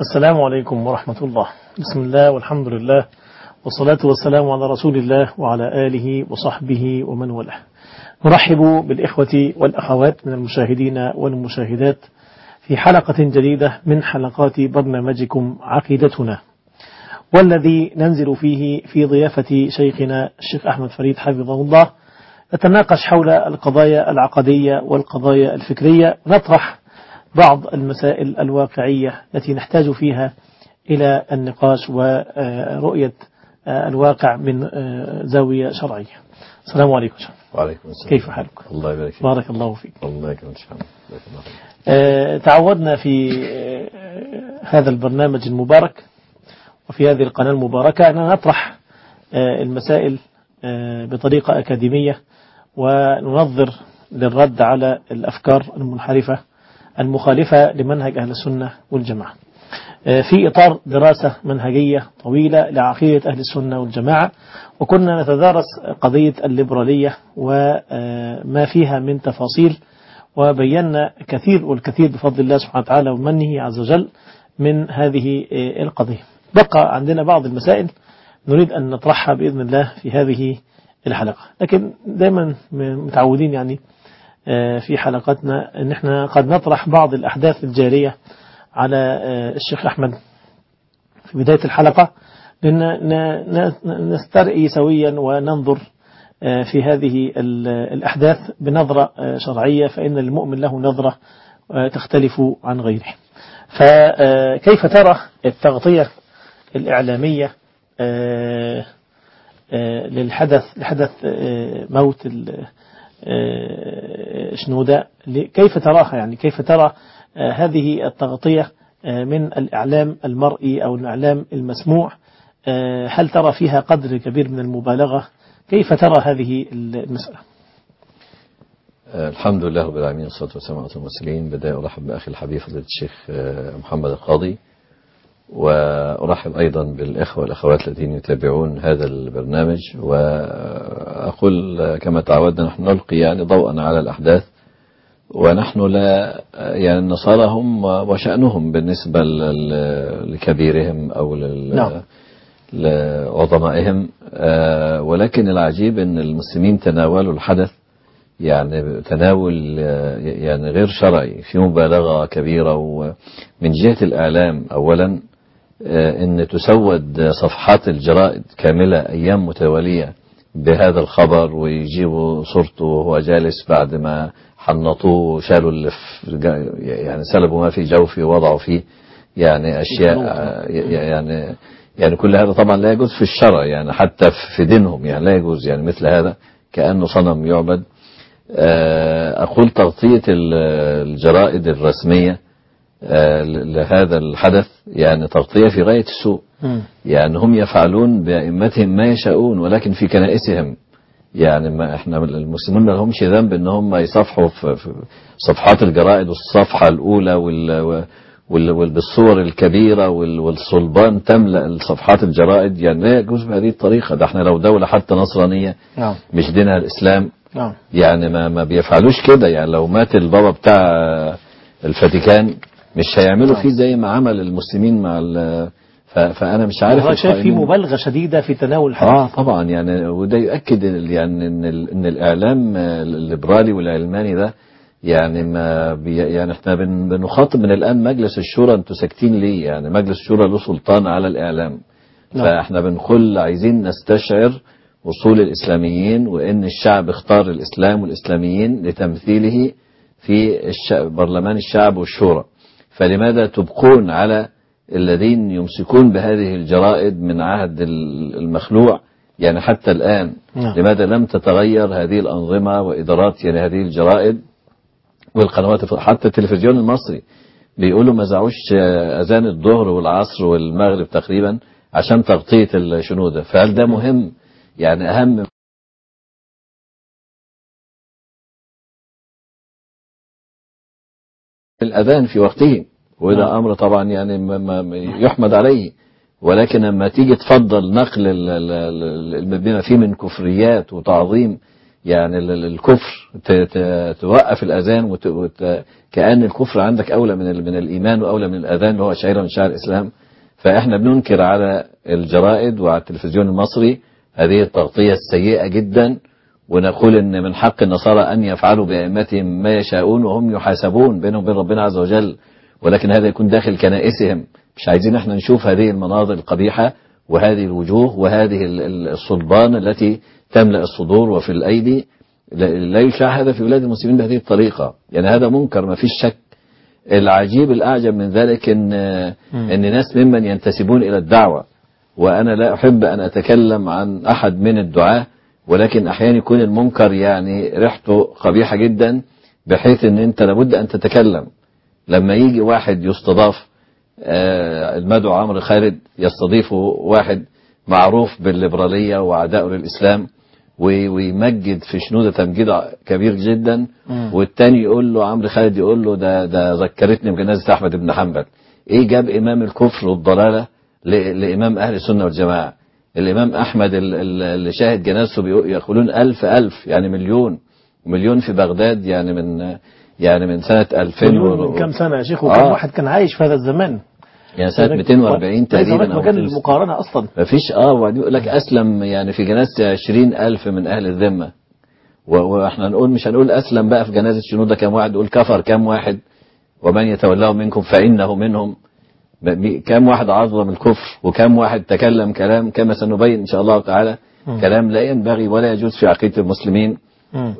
السلام عليكم ورحمة الله بسم الله والحمد لله والصلاة والسلام على رسول الله وعلى آله وصحبه ومن والاه نرحب بالإخوة والأخوات من المشاهدين والمشاهدات في حلقة جديدة من حلقات برنامجكم عقيدتنا والذي ننزل فيه في ضيافة شيخنا الشيخ أحمد فريد حفظه الله نتناقش حول القضايا العقدية والقضايا الفكرية نطرح بعض المسائل الواقعية التي نحتاج فيها إلى النقاش ورؤية الواقع من زاوية شرعية السلام عليكم شيخ وعليكم السلام كيف حالك الله يبارك فيك بارك الله فيك الله يكرمك شكرا بارك الله فيك. آه، تعودنا في آه، هذا البرنامج المبارك وفي هذه القناة المباركة أن نطرح آه، المسائل آه، بطريقة أكاديمية وننظر للرد على الأفكار المنحرفة المخالفة لمنهج أهل السنة والجماعة آه، في إطار دراسة منهجية طويلة لعقيدة أهل السنة والجماعة وكنا نتدارس قضية الليبرالية وما فيها من تفاصيل وبينا كثير والكثير بفضل الله سبحانه وتعالى ومنه عز وجل من هذه آه، القضية بقى عندنا بعض المسائل نريد أن نطرحها بإذن الله في هذه الحلقة لكن دائما متعودين يعني آه، في حلقاتنا أن احنا قد نطرح بعض الأحداث الجارية على آه، الشيخ أحمد في بداية الحلقة لأن ن- ن- نسترئي سويا وننظر آه، في هذه ال- الأحداث بنظرة آه، شرعية فإن المؤمن له نظرة آه، تختلف عن غيره فكيف ترى التغطية الإعلامية آه، آه، للحدث لحدث آه، موت ال- آه، شنودة ل- كيف تراها يعني كيف ترى آه، هذه التغطية آه، من الإعلام المرئي أو الإعلام المسموع آه، هل ترى فيها قدر كبير من المبالغة كيف ترى هذه المسألة آه، الحمد لله رب العالمين والصلاة والسلام على المرسلين بداية أرحب بأخي الحبيب فضيلة الشيخ آه، محمد القاضي وأرحب أيضا بالإخوة والأخوات الذين يتابعون هذا البرنامج وأقول آه، كما تعودنا نحن نلقي يعني ضوءا على الأحداث ونحن لا يعني النصارى هم وشأنهم بالنسبة لل- لكبيرهم أو لل نعم. لعظمائهم آه، ولكن العجيب أن المسلمين تناولوا الحدث يعني تناول آه، يعني غير شرعي في مبالغة كبيرة ومن جهة الإعلام أولا آه، أن تسود صفحات الجرائد كاملة أيام متوالية بهذا الخبر ويجيبوا صورته وهو جالس بعد ما حنطوه وشالوا اللي في جا- يعني سلبوا ما في جوفه ووضعوا فيه يعني أشياء آه، يعني يعني كل هذا طبعا لا يجوز في الشرع يعني حتى في دينهم يعني لا يجوز يعني مثل هذا كأنه صنم يعبد آه، أقول تغطية ال- الجرائد الرسمية آه، ل- لهذا الحدث يعني تغطية في غاية السوء يعني هم يفعلون بأئمتهم ما يشاءون ولكن في كنائسهم يعني ما احنا المسلمون ما لهمش ذنب ان هم يصفحوا في في صفحات الجرائد والصفحة الأولى وال وال وال- بالصور الكبيرة وال- والصلبان تملأ صفحات الجرائد يعني لا يجوز بهذه الطريقة ده احنا لو دولة حتى نصرانية نعم مش دينها الإسلام نعم يعني ما ما بيفعلوش كده يعني لو مات البابا بتاع الفاتيكان مش هيعملوا فيه زي ما عمل المسلمين مع ال- ف- فانا مش عارف حضرتك شايف في القائمين- مبالغة شديدة في تناول الحدث اه طبعا يعني وده يؤكد ال- يعني ان ال- ان الاعلام آه، الليبرالي والعلماني ده يعني ما بي يعني احنا بن بنخاطب من الان مجلس الشورى انتوا ساكتين ليه؟ يعني مجلس الشورى له سلطان على الاعلام نعم. فاحنا بنقول عايزين نستشعر وصول الاسلاميين وان الشعب اختار الاسلام والاسلاميين لتمثيله في الش- برلمان الشعب والشورى فلماذا تبقون على الذين يمسكون بهذه الجرائد من عهد ال- المخلوع يعني حتى الآن نعم. لماذا لم تتغير هذه الأنظمة وإدارات يعني هذه الجرائد والقنوات الف- حتى التلفزيون المصري بيقولوا ما زعوش آه، أذان الظهر والعصر والمغرب تقريبا عشان تغطية الشنودة فهل ده مهم يعني أهم الأذان في وقته وده نعم. أمر طبعا يعني ما- ما- ما يحمد عليه ولكن لما تيجي تفضل نقل ال- ال- ال- ال- بما فيه من كفريات وتعظيم يعني ال- ال- الكفر ت- ت- توقف الأذان وت- وت- كأن الكفر عندك أولى من ال- من الإيمان وأولى من الأذان اللي هو شعيرة من شعائر الإسلام فإحنا بننكر على الجرائد وعلى التلفزيون المصري هذه التغطية السيئة جدا ونقول ان من حق النصارى ان يفعلوا بائمتهم ما يشاءون وهم يحاسبون بينهم وبين ربنا عز وجل ولكن هذا يكون داخل كنائسهم مش عايزين احنا نشوف هذه المناظر القبيحة وهذه الوجوه وهذه ال- ال- الصلبان التي تملأ الصدور وفي الأيدي لا لا يشاع هذا في بلاد المسلمين بهذه الطريقة يعني هذا منكر ما فيش شك العجيب الأعجب من ذلك إن إن ناس ممن ينتسبون إلى الدعوة وأنا لا أحب أن أتكلم عن أحد من الدعاة ولكن أحيانا يكون المنكر يعني ريحته قبيحة جدا بحيث إن أنت لابد أن تتكلم لما يجي واحد يستضاف آه، المدعو عمرو خالد يستضيفه واحد معروف بالليبرالية وعدائه للإسلام وي- ويمجد في شنودة تمجيد كبير جدا والتاني يقول له عمرو خالد يقول له ده ده ذكرتني بجنازة أحمد بن حنبل إيه جاب إمام الكفر والضلالة ل- لإمام أهل السنة والجماعة الإمام أحمد ال- ال- اللي شاهد جنازته بيقو- يقولون ألف ألف يعني مليون مليون في بغداد يعني من يعني من سنة 2000 مليون و- من كم سنة يا شيخ وكم آه. واحد كان عايش في هذا الزمان يعني سنة 240 ليس تقريبا هناك أو مكان 260. للمقارنة أصلا ما فيش اه وبعدين يقول لك اسلم يعني في جنازة 20 الف من اهل الذمة و- واحنا نقول مش هنقول اسلم بقى في جنازة شنودة كام واحد نقول كفر كام واحد ومن يتولاه منكم فانه منهم ب- ب- كام واحد عظم الكفر وكام واحد تكلم كلام كما سنبين ان شاء الله تعالى كلام لا ينبغي ولا يجوز في عقيدة المسلمين مم.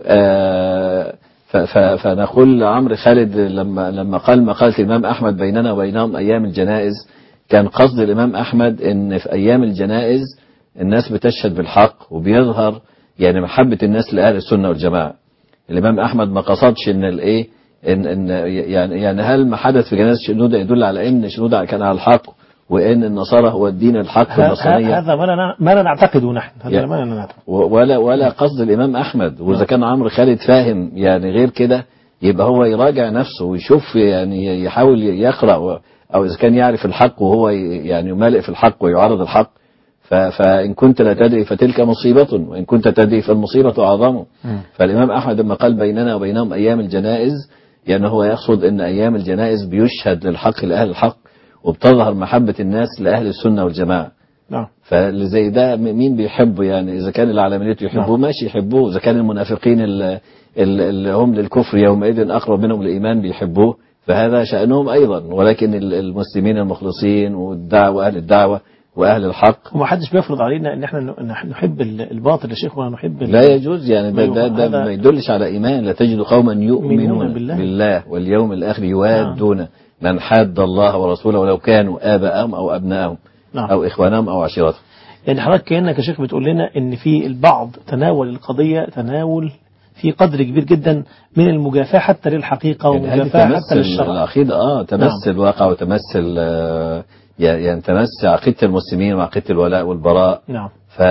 آه، ف- ف- فنقول لعمرو خالد لما لما قال مقالة الإمام أحمد بيننا وبينهم أيام الجنائز كان قصد الإمام أحمد إن في أيام الجنائز الناس بتشهد بالحق وبيظهر يعني محبة الناس لأهل السنة والجماعة الإمام أحمد ما قصدش إن الإيه إن إن يعني يعني هل ما حدث في جنازة شنودة يدل على إن شنودة كان على الحق وإن النصارى هو الدين الحق ه- ه- والنصرانية هذا ما لا ما لا نعتقده نحن هذا يا- ما لا نعتقده و- ولا ولا قصد الامام احمد واذا كان عمرو خالد فاهم يعني غير كده يبقى هو يراجع نفسه ويشوف يعني يحاول يقرا و- او اذا كان يعرف الحق وهو ي- يعني يمالئ في الحق ويعارض الحق ف- فان كنت لا تدري فتلك مصيبه وان كنت تدري فالمصيبه اعظم فالامام احمد لما قال بيننا وبينهم ايام الجنائز يعني هو يقصد ان ايام الجنائز بيشهد للحق لاهل الحق وبتظهر محبه الناس لاهل السنه والجماعه نعم فاللي زي ده م- مين بيحبه يعني إذا كان العلمانية يحبوه ماشي يحبوه إذا كان المنافقين ال- ال- اللي هم للكفر يومئذ أقرب منهم للإيمان بيحبوه فهذا شأنهم أيضا ولكن ال- المسلمين المخلصين والدعوة أهل الدعوة وأهل الحق وما حدش بيفرض علينا ان احنا ن- نح- نحب ال- الباطل يا شيخ ولا نحب ال- لا يجوز يعني ده, ده, ده هذا- ما يدلش على إيمان لا تجد قوما يؤمنون يؤمنون بالله. بالله واليوم الآخر يوادون من حاد الله ورسوله ولو كانوا آباءهم أو أبناءهم نعم. أو إخوانهم أو عشيرتهم يعني حضرتك كأنك يا شيخ بتقول لنا ان في البعض تناول القضية تناول في قدر كبير جدا من المجافاة حتى للحقيقة يعني هذه ومجافاة حتى تمثل للشرع العقيدة اه تمثل الواقع وتمثل آه يعني تمثل عقيدة المسلمين وعقيدة الولاء والبراء نعم ف...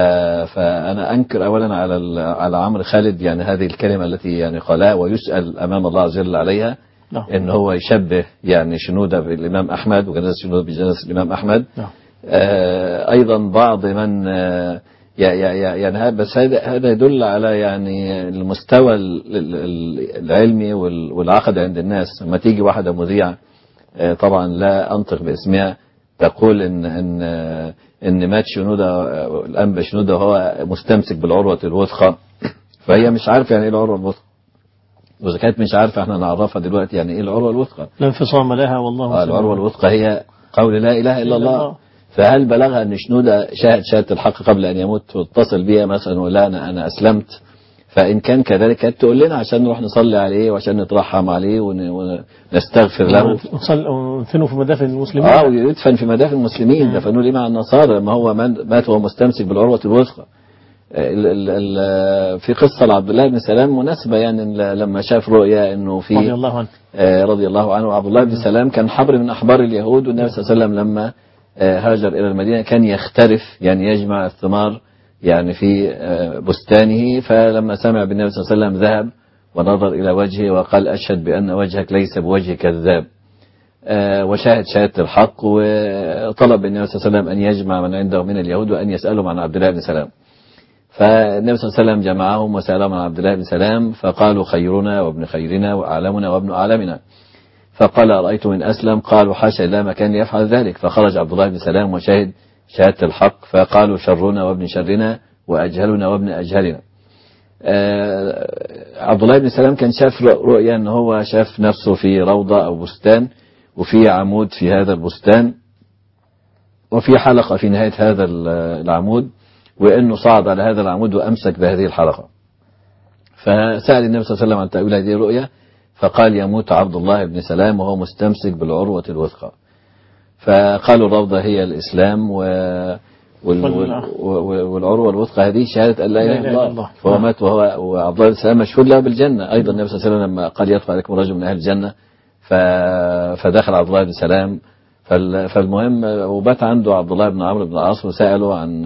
فأنا أنكر أولا على ال... على عمرو خالد يعني هذه الكلمة التي يعني قالها ويسأل أمام الله عز وجل عليها نعم إن هو يشبه يعني شنودة بالإمام أحمد وجنازة شنودة بجنازة الإمام أحمد نعم آه، ايضا بعض من آه، يا- يا- يا- يعني هذا بس هذا هذا يدل على يعني المستوى ال- ال- ال- العلمي وال- والعقد عند الناس لما تيجي واحده مذيعه آه، طبعا لا انطق باسمها تقول ان ان آه، ان مات شنوده آه، الانبا شنوده وهو مستمسك بالعروه الوثقى فهي مش عارفه يعني ايه العروه الوثقى واذا كانت مش عارفه احنا نعرفها دلوقتي يعني ايه العروه الوثقى لا انفصام لها والله آه، العروة الوثقى هي قول لا إله إلا الله الله. فهل بلغها أن شنودة شاهد شهادة الحق قبل أن يموت واتصل بيها مثلا ولا أنا أنا أسلمت فإن كان كذلك كانت تقول لنا عشان نروح نصلي عليه وعشان نترحم عليه ون- ونستغفر له ونصل- ونفنوا في مدافن المسلمين اه ويدفن في مدافن المسلمين دفنوه ليه مع النصارى لما هو من- مات وهو مستمسك بالعروة الوثقى ال- ال- ال- في قصة لعبد الله بن سلام مناسبة يعني ل- لما شاف رؤيا انه في رضي الله عنه آه، رضي الله عنه وعبد الله بن سلام كان حبر من أحبار اليهود والنبي صلى الله عليه وسلم لما آه، هاجر إلى المدينة كان يخترف يعني يجمع الثمار يعني في آه، بستانه فلما سمع بالنبي صلى الله عليه وسلم ذهب ونظر إلى وجهه وقال أشهد بأن وجهك ليس بوجه كذاب آه، وشاهد شهادة الحق وطلب النبي صلى الله عليه وسلم أن يجمع من عنده من اليهود وأن يسألهم عن عبد الله بن سلام فالنبي صلى الله عليه وسلم جمعهم وسألهم عن عبد الله بن سلام فقالوا خيرنا وابن خيرنا وأعلمنا وابن أعلمنا فقال أرأيتم إن أسلم قالوا حاشا لا مكان ليفعل ذلك فخرج عبد الله بن سلام وشهد شهادة الحق فقالوا شرنا وابن شرنا وأجهلنا وابن أجهلنا آه، عبد الله بن سلام كان شاف رؤيا ان هو شاف نفسه في روضة او بستان وفي عمود في هذا البستان وفي حلقة في نهاية هذا العمود وانه صعد على هذا العمود وامسك بهذه الحلقة فسأل النبي صلى الله عليه وسلم عن تأويل هذه الرؤيا فقال يموت عبد الله بن سلام وهو مستمسك بالعروة الوثقى فقالوا الروضة هي الإسلام و وال... وال... وال- والعروة الوثقى هذه شهادة أن لا إله إلا الله فهو نعم. مات وهو وعبد الله بن سلام مشهور له بالجنة أيضا النبي صلى الله عليه وسلم لما قال يدخل عليكم رجل من أهل الجنة ف... فدخل عبد الله بن سلام فال... فالمهم وبات عنده عبد الله بن عمرو بن العاص وسأله عن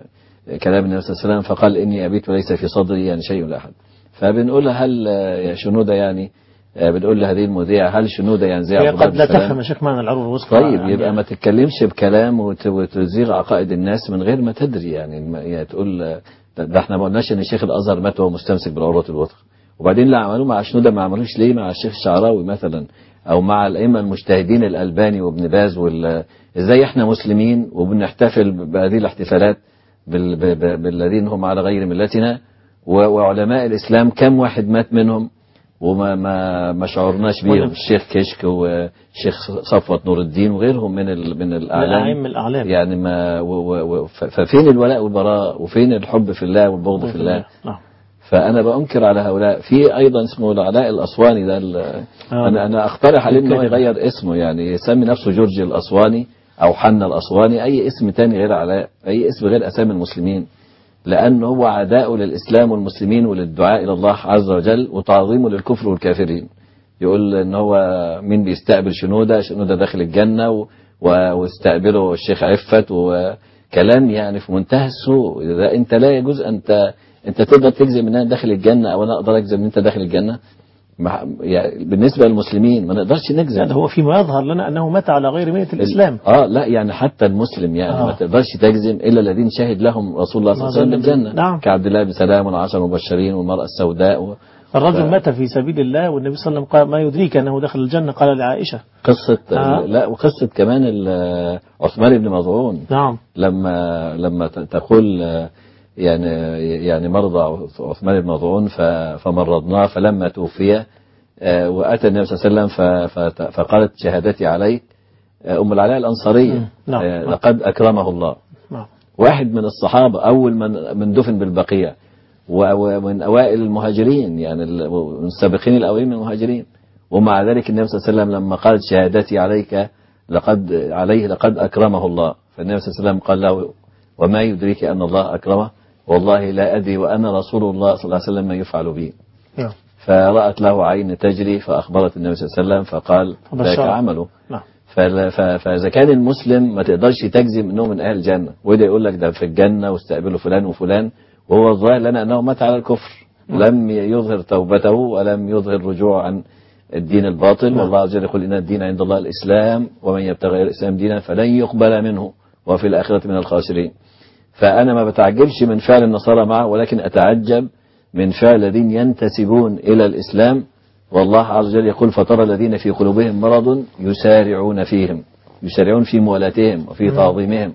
كلام النبي صلى الله عليه وسلم فقال إني أبيت وليس في صدري يعني شيء لا أحد فبنقول له هل يا شنودة يعني بنقول لهذه المذيعة هل شنودة يعني زي هي عبد الله قد بن لا سلام تفهم يا شيخ معنى العروة الوثقى طيب يعني يبقى ما تتكلمش بكلام وت- وتزيغ عقائد الناس من غير ما تدري يعني ما- يعني تقول ده ده احنا ما قلناش ان شيخ الازهر مات وهو مستمسك بالعروه الوثقى وبعدين اللي عملوه مع شنوده ما عملوش ليه مع الشيخ الشعراوي مثلا او مع الائمه المجتهدين الالباني وابن باز وال ازاي احنا مسلمين وبنحتفل بهذه الاحتفالات بال... ب... ب... بالذين هم على غير ملتنا و... وعلماء الاسلام كم واحد مات منهم وما ما ما شعرناش بيهم ولا- الشيخ كشك والشيخ صفوة نور الدين وغيرهم من ال... من الاعلام الأعلام الأعلام يعني ما و و و ف- ففين الولاء والبراء وفين الحب في الله والبغض في الله نعم فانا بانكر على هؤلاء في ايضا اسمه العلاء الاسواني ده ال- آه. انا انا اقترح عليه انه الكلمة. يغير اسمه يعني يسمي نفسه جورج الاسواني او حنا الاسواني اي اسم تاني غير علاء اي اسم غير اسامي المسلمين لأنه هو عداء للإسلام والمسلمين وللدعاء إلى الله عز وجل وتعظيمه للكفر والكافرين يقول ان هو مين بيستقبل شنودة شنودة داخل الجنة و... و... واستقبله الشيخ عفت وكلام يعني في منتهى السوء ده انت لا يجوز انت انت تقدر تجزم ان انا داخل الجنة او انا اقدر اجزم ان انت داخل الجنة مع... يعني بالنسبة للمسلمين ما نقدرش نجزم لا ده هو فيما يظهر لنا أنه مات على غير ملة الإسلام اه لا يعني حتى المسلم يعني آه. ما تقدرش تجزم الا الذين شهد لهم رسول الله صلى الله عليه وسلم بالجنه نعم. كعبد الله بن سلام والعشر المبشرين والمراه السوداء و... الرجل ف- مات في سبيل الله والنبي صلى الله عليه وسلم قال ما يدريك أنه دخل الجنة قال لعائشة قصه آه. لا وقصه كمان ال- عثمان بن مظعون نعم لما لما ت- تقول آه، يعني يعني مرضى عثمان بن مظعون ف- فمرضناه فلما توفي آه، واتى النبي صلى الله عليه وسلم ف- فت- فقالت شهادتي عليك آه، ام العلاء الانصاريه مم. نعم. آه، نعم. لقد اكرمه الله نعم واحد من الصحابة أول من من دفن بالبقيع و- ومن أوائل المهاجرين يعني ال- من السابقين الأولين من المهاجرين ومع ذلك النبي صلى الله عليه وسلم لما قال شهادتي عليك لقد عليه لقد أكرمه الله فالنبي صلى الله عليه وسلم قال له وما يدريك أن الله أكرمه والله لا أدري وأنا رسول الله صلى الله عليه وسلم ما يفعل بي نعم فرأت له عين تجري فأخبرت النبي صلى الله عليه وسلم فقال ذاك فبشره. عمله نعم فلا- ف- فاذا كان المسلم ما تقدرش تجزم انه من اهل الجنه وده يقول لك ده في الجنه واستقبلوا فلان وفلان وهو الظاهر لنا انه مات على الكفر لم يظهر توبته ولم يظهر رجوع عن الدين الباطل نعم. والله عز وجل يقول ان الدين عند الله الاسلام ومن يبتغي غير الاسلام دينا فلن يقبل منه وفي الاخره من الخاسرين فانا ما بتعجبش من فعل النصارى معه ولكن اتعجب من فعل الذين ينتسبون الى الاسلام والله عز وجل يقول فترى الذين في قلوبهم مرض يسارعون فيهم يسارعون في موالاتهم وفي تعظيمهم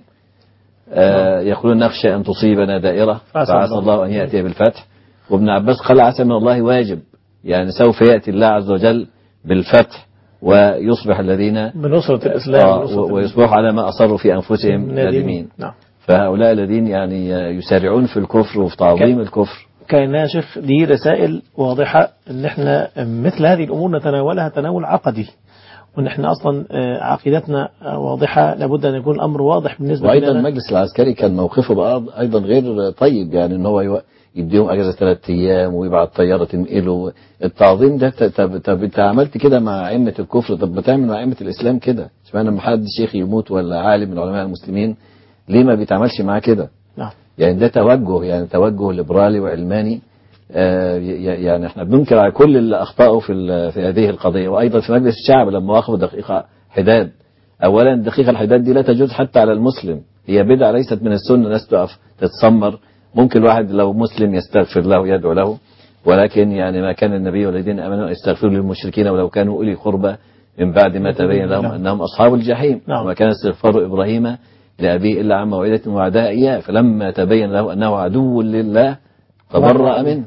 آه يقولون نخشى أن تصيبنا دائرة فعسى فعسى الله. الله أن يأتي بالفتح وابن عباس قال عسى من الله واجب يعني سوف يأتي الله عز وجل بالفتح ويصبح الذين بنصرة الإسلام آه ونصرة و- ويصبحوا على ما أصروا في أنفسهم نادمين نعم فهؤلاء الذين يعني يسارعون في الكفر وفي تعظيم الكفر كان يا شيخ دي رسائل واضحة ان احنا مثل هذه الامور نتناولها تناول عقدي وان احنا اصلا آه، عقيدتنا آه، واضحة لابد ان يكون الامر واضح بالنسبة وايضا لنا المجلس العسكري كان موقفه بقى ايضا غير طيب يعني ان هو يو- يديهم اجازه ثلاث ايام ويبعت طياره تنقله التعظيم ده ت- طب طب انت عملت كده مع ائمه الكفر طب بتعمل مع ائمه الاسلام كده اشمعنى لما حد شيخ يموت ولا عالم من علماء المسلمين ليه ما بيتعملش معاه كده نعم يعني ده توجه يعني توجه ليبرالي وعلماني آه، ي- يعني احنا بننكر على كل اللي اخطاوا في ال- في هذه القضيه وايضا في مجلس الشعب لما وقفوا دقيقه حداد اولا الدقيقه الحداد دي لا تجوز حتى على المسلم هي بدعه ليست من السنه ناس تقف تتسمر ممكن الواحد لو مسلم يستغفر له ويدعو له ولكن يعني ما كان النبي والذين امنوا يستغفروا للمشركين ولو كانوا اولي قربى من بعد ما تبين لهم نعم. انهم اصحاب الجحيم نعم. وما كان استغفار ابراهيم لابيه الا عن موعده وعدها اياه فلما تبين له انه عدو لله تبرأ منه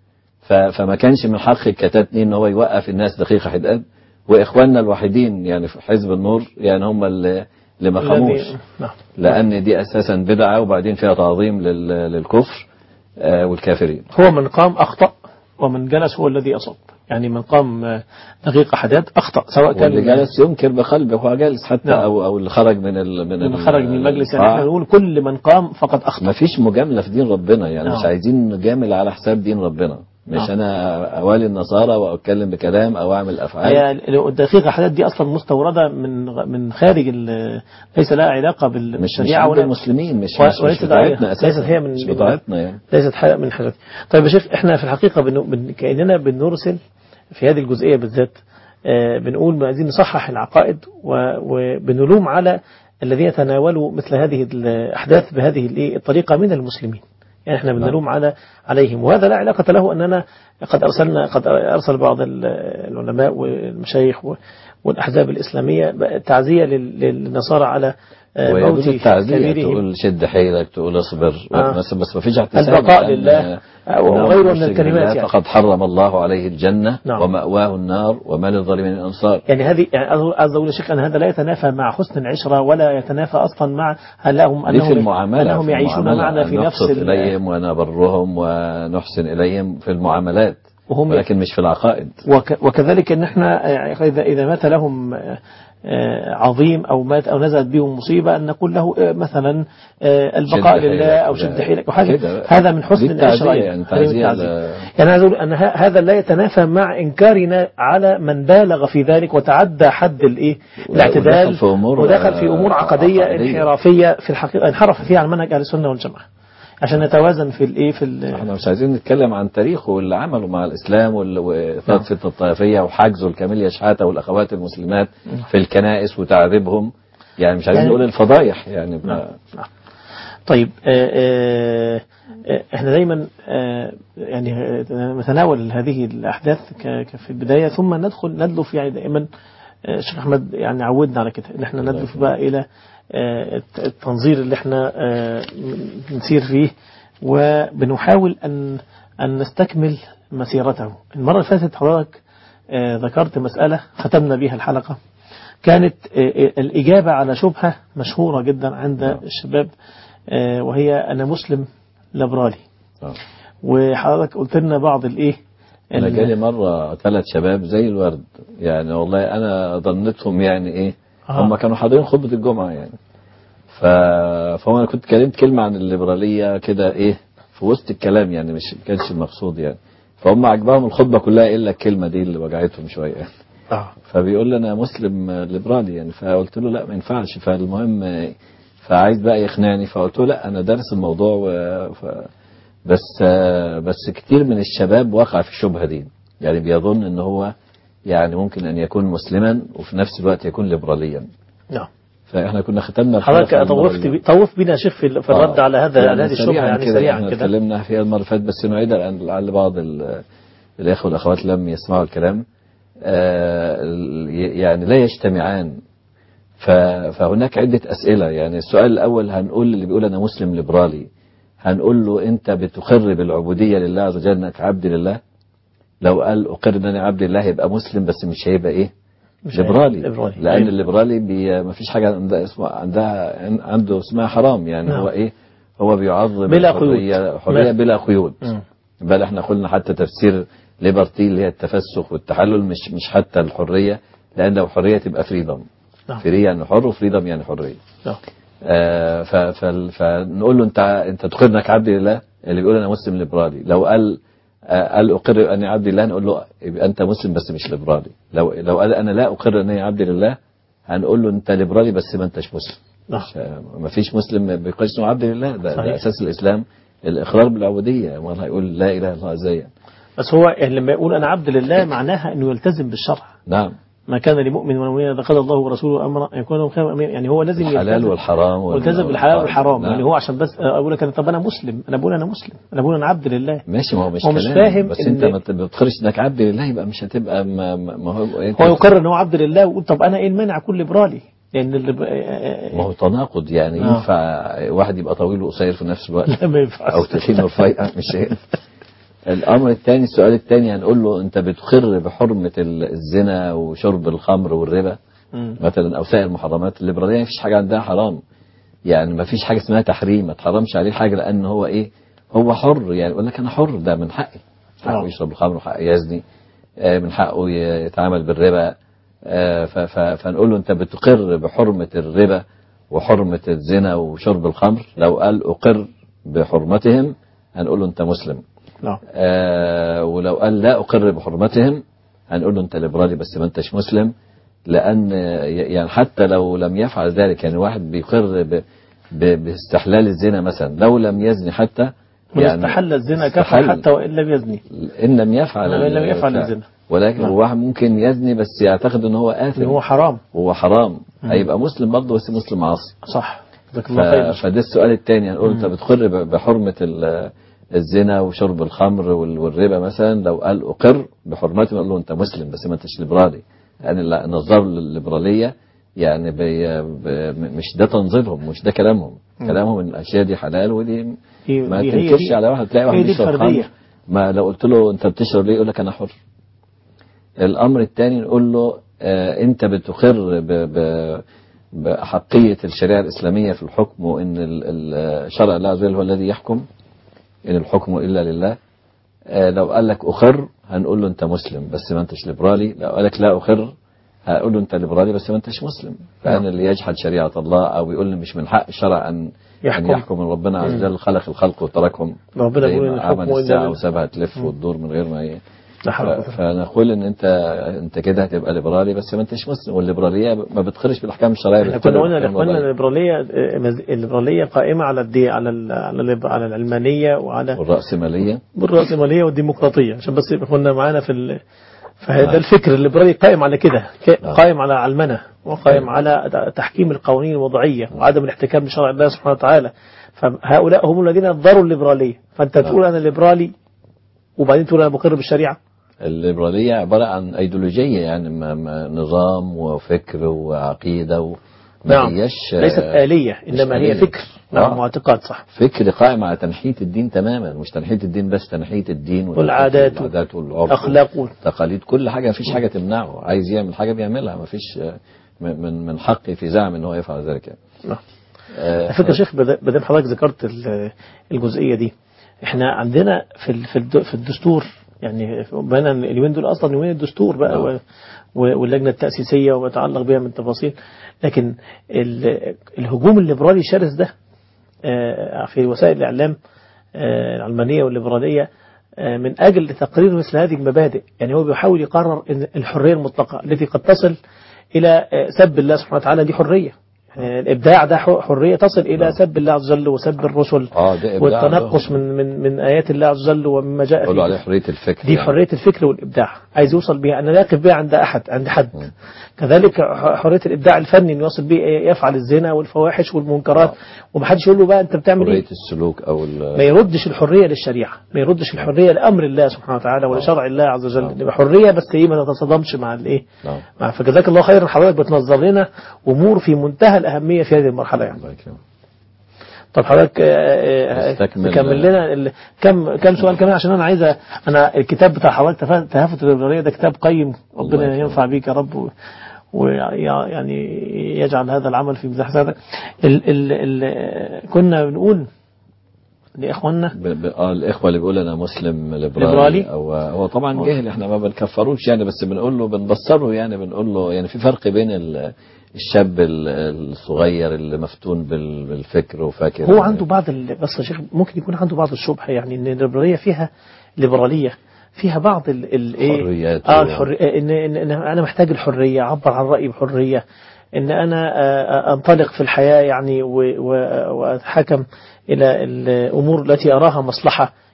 ف- فما كانش من حق الكتاتني ان هو يوقف الناس دقيقه حداد واخواننا الوحيدين يعني في حزب النور يعني هم اللي اللي ما خموش الذي- نعم لان دي اساسا بدعه وبعدين فيها تعظيم لل- للكفر آه، والكافرين هو من قام أخطأ ومن جلس هو الذي أصاب يعني من قام آه، دقيقة حداد أخطأ سواء كان واللي جالس ينكر بقلبه وهو جالس حتى نعم. او او اللي خرج من ال من من ال- خرج من المجلس يعني احنا آه. نقول كل من قام فقد أخطأ ما فيش مجامله في دين ربنا يعني نعم. مش عايزين نجامل على حساب دين ربنا مش نعم. انا اوالي النصارى واتكلم بكلام او اعمل افعال هي الدقيقة حداد دي أصلا مستوردة من من خارج ال- ليس لها علاقة بال- مش مش بالشريعة عند ولا المسلمين مش و- مش, مش وليست بتاعتنا هي- اساسا ليست هي من- مش من- بتاعتنا يعني ليست حاجة من حاجات طيب يا شيخ احنا في الحقيقة بن... بن... كأننا بنرسل في هذه الجزئية بالذات آه، بنقول عايزين نصحح العقائد و... وبنلوم على الذين يتناولوا مثل هذه الأحداث بهذه الإيه الطريقة من المسلمين يعني احنا بنلوم على عليهم وهذا لا علاقة له أننا قد أرسلنا قد أرسل بعض ال- العلماء والمشايخ و- والأحزاب الإسلامية تعزية لل- للنصارى على آه، موت ويجوز التعزية كبيرهم تقول شد حيلك تقول اصبر آه. بس بس ما فيش اعتسام البقاء لأن- لله إنه وغيره من مشرك الكلمات بالله يعني. فقد حرم الله عليه الجنة نعم. ومأواه النار وما للظالمين من أنصار يعني هذه يعني عايز اقول يا شيخ ان هذا لا يتنافى مع حسن العشره ولا يتنافى اصلا مع هل لهم دي في انهم المعاملة انهم في يعيشون المعاملة معنا أن في نفس نقصد ال- إليهم ونبرهم ونحسن إليهم في المعاملات وهم ولكن مش في العقائد وك وكذلك ان احنا يعني اذا اذا مات لهم آه، آه، عظيم او مات او نزلت بهم مصيبه ان نقول له آه، مثلا آه، البقاء شد لله حيلك او ولا- شد حيلك وحاجه كده. هذا من حسن دي التعزية العشره يعني هذه من تعزية التعزية. ل- يعني عايز اقول ان ه- هذا لا يتنافى مع انكارنا على من بالغ في ذلك وتعدى حد الايه الاعتدال ودخل في أمور- ودخل في امور عقديه عقدية. انحرافيه في الحقيقه انحرف فيها عن منهج اهل السنه والجماعه عشان نتوازن في الايه في ال- احنا مش عايزين نتكلم عن تاريخه واللي عمله مع الاسلام وال- واثبات فتنه الطائفيه وحجزه الكاميليا شحاته والاخوات المسلمات في الكنائس وتعذيبهم يعني مش عايزين يعني- نقول الفضايح يعني ما- طيب آه، آه، آه، احنا دايما آه، يعني آه، نتناول هذه الاحداث ك- ك- في البدايه ثم ندخل ندلف يعني دائما آه، الشيخ احمد يعني عودنا على كده ان احنا ندلف بقى الى آه، الت- التنظير اللي احنا آه، نسير فيه وبنحاول ان ان نستكمل مسيرته المره اللي فاتت حضرتك آه، ذكرت مساله ختمنا بها الحلقه كانت آه، آه، الإجابة على شبهة مشهورة جدا عند الشباب آه، وهي أنا مسلم ليبرالي آه. وحضرتك قلت لنا بعض الإيه انا ال- جالي مره ثلاث شباب زي الورد يعني والله انا ظنيتهم يعني ايه آه. هم كانوا حاضرين خطبه الجمعه يعني ف... فهو انا كنت كلمت كلمه عن الليبراليه كده ايه في وسط الكلام يعني مش ما كانش المقصود يعني فهم عجبهم الخطبه كلها الا الكلمه دي اللي وجعتهم شويه يعني. آه. فبيقول لي انا مسلم ليبرالي يعني فقلت له لا ما ينفعش فالمهم آه، فعايز بقى يقنعني فقلت له لا انا دارس الموضوع و... ف... بس آه، بس كتير من الشباب وقع في الشبهه دي يعني بيظن ان هو يعني ممكن ان يكون مسلما وفي نفس الوقت يكون ليبراليا نعم فاحنا كنا ختمنا حضرتك الحلقة المرة طوفت اللي- بي- طوف بنا يا شيخ في في الرد آه. على هذا على هذه الشبهة سريعا يعني كده سريعا احنا كده اتكلمنا فيها المره اللي فاتت بس نعيدها لأن لعل بعض ال- الاخوه والاخوات لم يسمعوا الكلام آه، ال- يعني لا يجتمعان ف- فهناك عده اسئله يعني السؤال الاول هنقول اللي بيقول انا مسلم ليبرالي هنقول له انت بتقر بالعبوديه لله عز وجل انك عبد لله لو قال اقر ان انا عبد لله يبقى مسلم بس مش هيبقى ايه مش ليبرالي ليبرالي. لان أيوة. الليبرالي بي ما فيش حاجه عندها اسمها عندها عنده اسمها حرام يعني نعم. هو ايه هو بيعظم بلا الحرية- قيود. حريه ما- بلا قيود مم. بل احنا قلنا حتى تفسير ليبرتي اللي هي التفسخ والتحلل مش مش حتى الحريه لان لو حريه تبقى فريدم نعم. فري يعني حر وفريدم يعني حريه نعم. آه ف- ف- فنقول له انت انت تقر انك عبد لله اللي بيقول انا مسلم ليبرالي لو قال آه، قال اقر اني عبد لله نقول له يبقى انت مسلم بس مش ليبرالي لو لو قال انا لا اقر اني عبد لله هنقول له انت ليبرالي بس ما انتش مسلم نعم. مش ما فيش مسلم ما بيقولش انه عبد لله ده, صحيح. ده اساس الاسلام الاقرار بالعبوديه والله يقول لا اله الا الله ازاي يعني. بس هو يعني لما يقول أنا عبد لله معناها أنه يلتزم بالشرع نعم ما كان لمؤمن ولا مؤمن إذا قضى الله ورسوله أمرا أن يكون لهم خير أمير يعني هو لازم الحلال يلتزم والحرام وال- والتزم بالحلال والحرام نعم. يعني هو عشان بس أقول لك أنا طب أنا مسلم أنا بقول أنا مسلم أنا بقول أنا عبد لله ماشي ما هو مش هو مش كلام فاهم بس إن- انت ما ت- ما بتخرجش انك عبد لله يبقى مش هتبقى ما, ما ما هو انت هو يقرر ان هو عبد لله ويقول طب انا ايه المانع اكون ليبرالي لان اللي ب... ما هو تناقض يعني آه. ينفع واحد يبقى طويل وقصير في نفس الوقت لا ما ينفعش او تخين ورفيع مش هينفع الامر الثاني السؤال الثاني هنقول له انت بتقر بحرمه ال- الزنا وشرب الخمر والربا مم. مثلا او سائر المحرمات الليبراليه مفيش حاجه عندها حرام يعني ما فيش حاجه اسمها تحريم ما تحرمش عليه حاجه لان هو ايه هو حر يعني يقول لك انا حر ده من حقي حقه آه. يشرب الخمر وحقه يزني آه، من حقه ي- يتعامل بالربا آه، ف- ف- فنقول له انت بتقر بحرمه الربا وحرمه الزنا وشرب الخمر لو قال اقر بحرمتهم هنقول له انت مسلم نعم آه ولو قال لا أقر بحرمتهم هنقول له أنت ليبرالي بس ما أنتش مسلم لأن آه، يعني حتى لو لم يفعل ذلك يعني واحد بيقر ب ب باستحلال الزنا مثلا لو لم يزني حتى من يعني استحل الزنا كفر استحل. حتى وان لم يزني إن لم يفعل إن لم يفعل الفعل. الزنا. ولكن نعم. هو واحد ممكن يزني بس يعتقد ان هو آثم ان هو حرام هو حرام هيبقى مسلم برضه بس مسلم عاصي صح جزاك ف... الله خير فده السؤال الثاني هنقول انت بتقر ب- بحرمة ال- الزنا وشرب الخمر وال- والربا مثلا لو قال اقر بحرمته نقول له انت مسلم بس ما انتش ليبرالي لان ال- النظام الليبرالية يعني بي... ب... مش ده تنظيرهم مش ده كلامهم كلامهم ان الاشياء دي حلال ودي هي- ما هي- تنكرش هي- على واحد تلاقي واحد هي دي بيشرب الفردية. خمر ما لو قلت له انت بتشرب ليه يقول لك انا حر الامر الثاني نقول له آه انت بتقر ب ب بحقية الشريعة الإسلامية في الحكم وإن ال- ال- شرع الله عز وجل هو الذي يحكم إن الحكم إلا لله آه لو قال لك أخر هنقول له أنت مسلم بس ما أنتش ليبرالي لو قال لك لا أخر هقول له أنت ليبرالي بس ما أنتش مسلم فأنا اللي يجحد شريعة الله أو يقول لي مش من حق الشرع أن يحكم. أن يحكم إن ربنا عز وجل خلق الخلق وتركهم ربنا زي بيقول ما إن الحكم عمل إلا الساعة لله. وسابها تلف وتدور من غير ما ي... لا حول ولا ف- قوة. فنقول ان انت انت كده هتبقى ليبرالي بس ما انتش مسلم والليبراليه ما بتخرجش بالاحكام الشرعيه احنا بتخرج كنا قلنا بالأحكام لاخواننا الوضعية. الليبراليه الليبراليه قائمه على الدي على ال على ال على العلمانيه وعلى والراسماليه بالرأسمالية والديمقراطية عشان بس يبقى اخواننا معانا في ال... فهذا نعم. الفكر الليبرالي قائم على كده ك- نعم. قائم على علمنة وقائم أيوة. على تحكيم القوانين الوضعية وعدم الاحتكام بشرع الله سبحانه وتعالى فهؤلاء هم الذين ضروا الليبرالية فأنت تقول أنا ليبرالي وبعدين تقول أنا بقر بالشريعة الليبراليه عباره عن ايديولوجيه يعني ما ما نظام وفكر وعقيده وما نعم هيش ليست آه، آلية مش إنما هي آلية. فكر نعم آه. واعتقاد صح فكر قائم على تنحية الدين تماما مش تنحية الدين بس تنحية الدين والعادات والعادات والعرف أخلاق و- تقاليد كل حاجة مفيش حاجة تمنعه عايز يعمل حاجة بيعملها مفيش آه، من من من حقه في زعم ان هو يفعل ذلك نعم. آه، على فكرة يا شيخ بدا- بدل حضرتك ذكرت ال- الجزئية دي احنا عندنا في ال- في الد- في الدستور يعني بقينا اليومين دول اصلا يومين الدستور بقى نعم. و- و- واللجنة التأسيسية وما يتعلق بها من تفاصيل لكن ال- الهجوم الليبرالي الشرس ده آه، في وسائل الإعلام آه، العلمانية والليبرالية آه، من أجل تقرير مثل هذه المبادئ يعني هو بيحاول يقرر إن الحرية المطلقة التي قد تصل إلى آه، سب الله سبحانه وتعالى دي حرية يعني الإبداع ده ح- حرية تصل إلى نعم. سب الله عز وجل وسب الرسل اه ده إبداع والتنقص لهم. من من من آيات الله عز وجل ومما جاء يقولوا فيه عليه حرية الفكر دي يعني. حرية الفكر والإبداع عايز يوصل بها أنا لا يقف بها عند أحد عند حد مم. كذلك ح- حرية الإبداع الفني إنه يوصل به يفعل الزنا والفواحش والمنكرات آه. ومحدش يقول له بقى أنت بتعمل إيه حرية السلوك او ال- ما يردش الحرية للشريعة ما يردش الحرية لأمر الله سبحانه وتعالى ولشرع الله عز وجل نعم. يبقى حرية بس إيه ما تتصادمش مع الإيه نعم مع فجزاك الله خيرا حضرتك بتنظر لنا أمور في منتهى الأهمية في هذه المرحلة يعني الله يكرمك طب حضرتك آه، آه، نستكمل- تكمل لنا ال- كم كم سؤال كمان عشان انا عايز أ- انا الكتاب بتاع حضرتك تفا- تهافت الليبراليه ده كتاب قيم الله ربنا يكرمك. ينفع بيك يا رب ويعني يجعل هذا العمل في ميزان حسناتك ال ال ال كنا بنقول لاخواننا ب... ب... آه الاخوه اللي بيقول انا مسلم ليبرالي, ليبرالي. او هو طبعا جاهل احنا ما بنكفروش يعني بس بنقول له بنبصره يعني بنقول له يعني في فرق بين ال... الشاب ال- الصغير اللي مفتون بال... بالفكر وفاكر هو عنده بعض ال... بس يا شيخ ممكن يكون عنده بعض الشبهه يعني ان الليبراليه فيها ليبراليه فيها بعض ال ال ايه حريات اه و- الحريه إن, إن, ان انا محتاج الحريه اعبر عن رايي بحريه ان انا آه، انطلق في الحياه يعني و- و- واتحكم الى الامور التي اراها مصلحه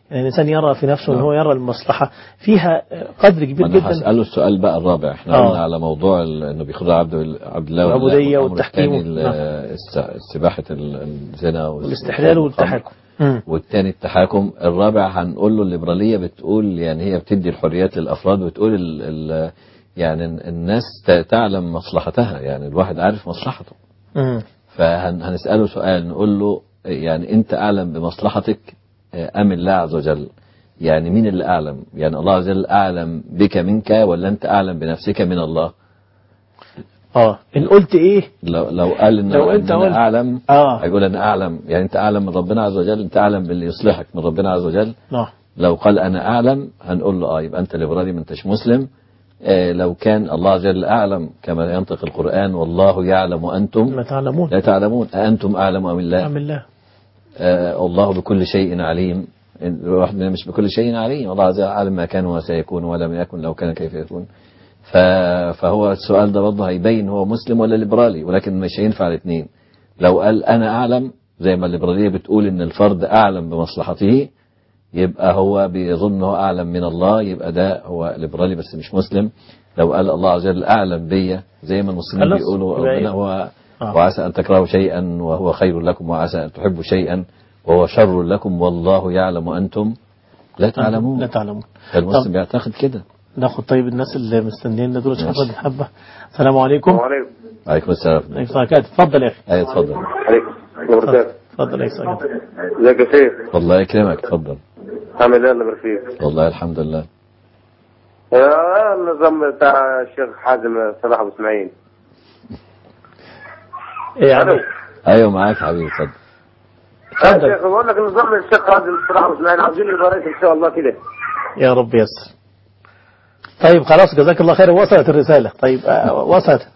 يعني الإنسان يرى في نفسه أن هو يرى المصلحة فيها قدر كبير انا جدا هساله السؤال بقى الرابع احنا آه. قلنا على موضوع ال- انه بيخضع عبد عبد الله والله، العبودية والأمر والتحكيم. الثاني ال- نعم. است- استباحه ال- الزنا والاستحلال والتحكم مم. والتاني التحاكم الرابع هنقول له الليبرالية بتقول يعني هي بتدي الحريات للأفراد وتقول ال ال يعني الناس ت- تعلم مصلحتها يعني الواحد عارف مصلحته مم. فهنسأله سؤال نقول له يعني أنت أعلم بمصلحتك أم الله عز وجل يعني مين اللي أعلم يعني الله عز وجل أعلم بك منك ولا أنت أعلم بنفسك من الله اه إن قلت إيه لو, لو قال إن لو أنت إن قلت- أنا أعلم آه. هيقول أنا أعلم يعني أنت أعلم من ربنا عز وجل أنت أعلم باللي يصلحك من ربنا عز وجل نعم لو قال أنا أعلم هنقول له آه يبقى أنت ليبرالي ما أنتش مسلم آه لو كان الله عز وجل أعلم كما ينطق القرآن والله يعلم وأنتم ما تعلمون لا تعلمون أأنتم أعلم أم الله نعم الله آه الله بكل شيء عليم الواحد مننا مش بكل شيء عليم الله عز وجل عالم ما كان وسيكون ولم يكن لو كان كيف يكون ف- فهو السؤال ده برضه هيبين هو مسلم ولا ليبرالي ولكن مش هينفع الاثنين لو قال أنا أعلم زي ما الليبرالية بتقول إن الفرد أعلم بمصلحته يبقى هو بيظن هو أعلم من الله يبقى ده هو ليبرالي بس مش مسلم لو قال الله عز وجل أعلم بيا زي ما المسلمين خلاص، بيقولوا يبقى ربنا إيه؟ هو آه. وعسى أن تكرهوا شيئا وهو خير لكم وعسى أن تحبوا شيئا وهو شر لكم والله يعلم وأنتم لا لا تعلمون تعلمون المسلم طب. بيعتقد كده ناخد طيب الناس اللي مستنيين دول ماشي. حبة حبة السلام عليكم وعليكم عليكم السلام عليكم السلام عليكم. اتفضل يا أخي أي اتفضل عليكم وبركاته اتفضل يا أخي ازيك يا شيخ الله يكرمك اتفضل عامل ايه الله يبارك فيك والله الحمد لله آه، النظام بتاع الشيخ حازم صلاح ابو اسماعيل إيه يعني الو أيوة معاك حبيبي اتفضل يا اتفضل شيخ بقول لك النظام الشيخ حازم صلاح ابو اسماعيل عاوزين يبقى رئيس ان شاء الله كده يا رب يسر طيب خلاص جزاك الله خير وصلت الرسالة طيب آه، وصلت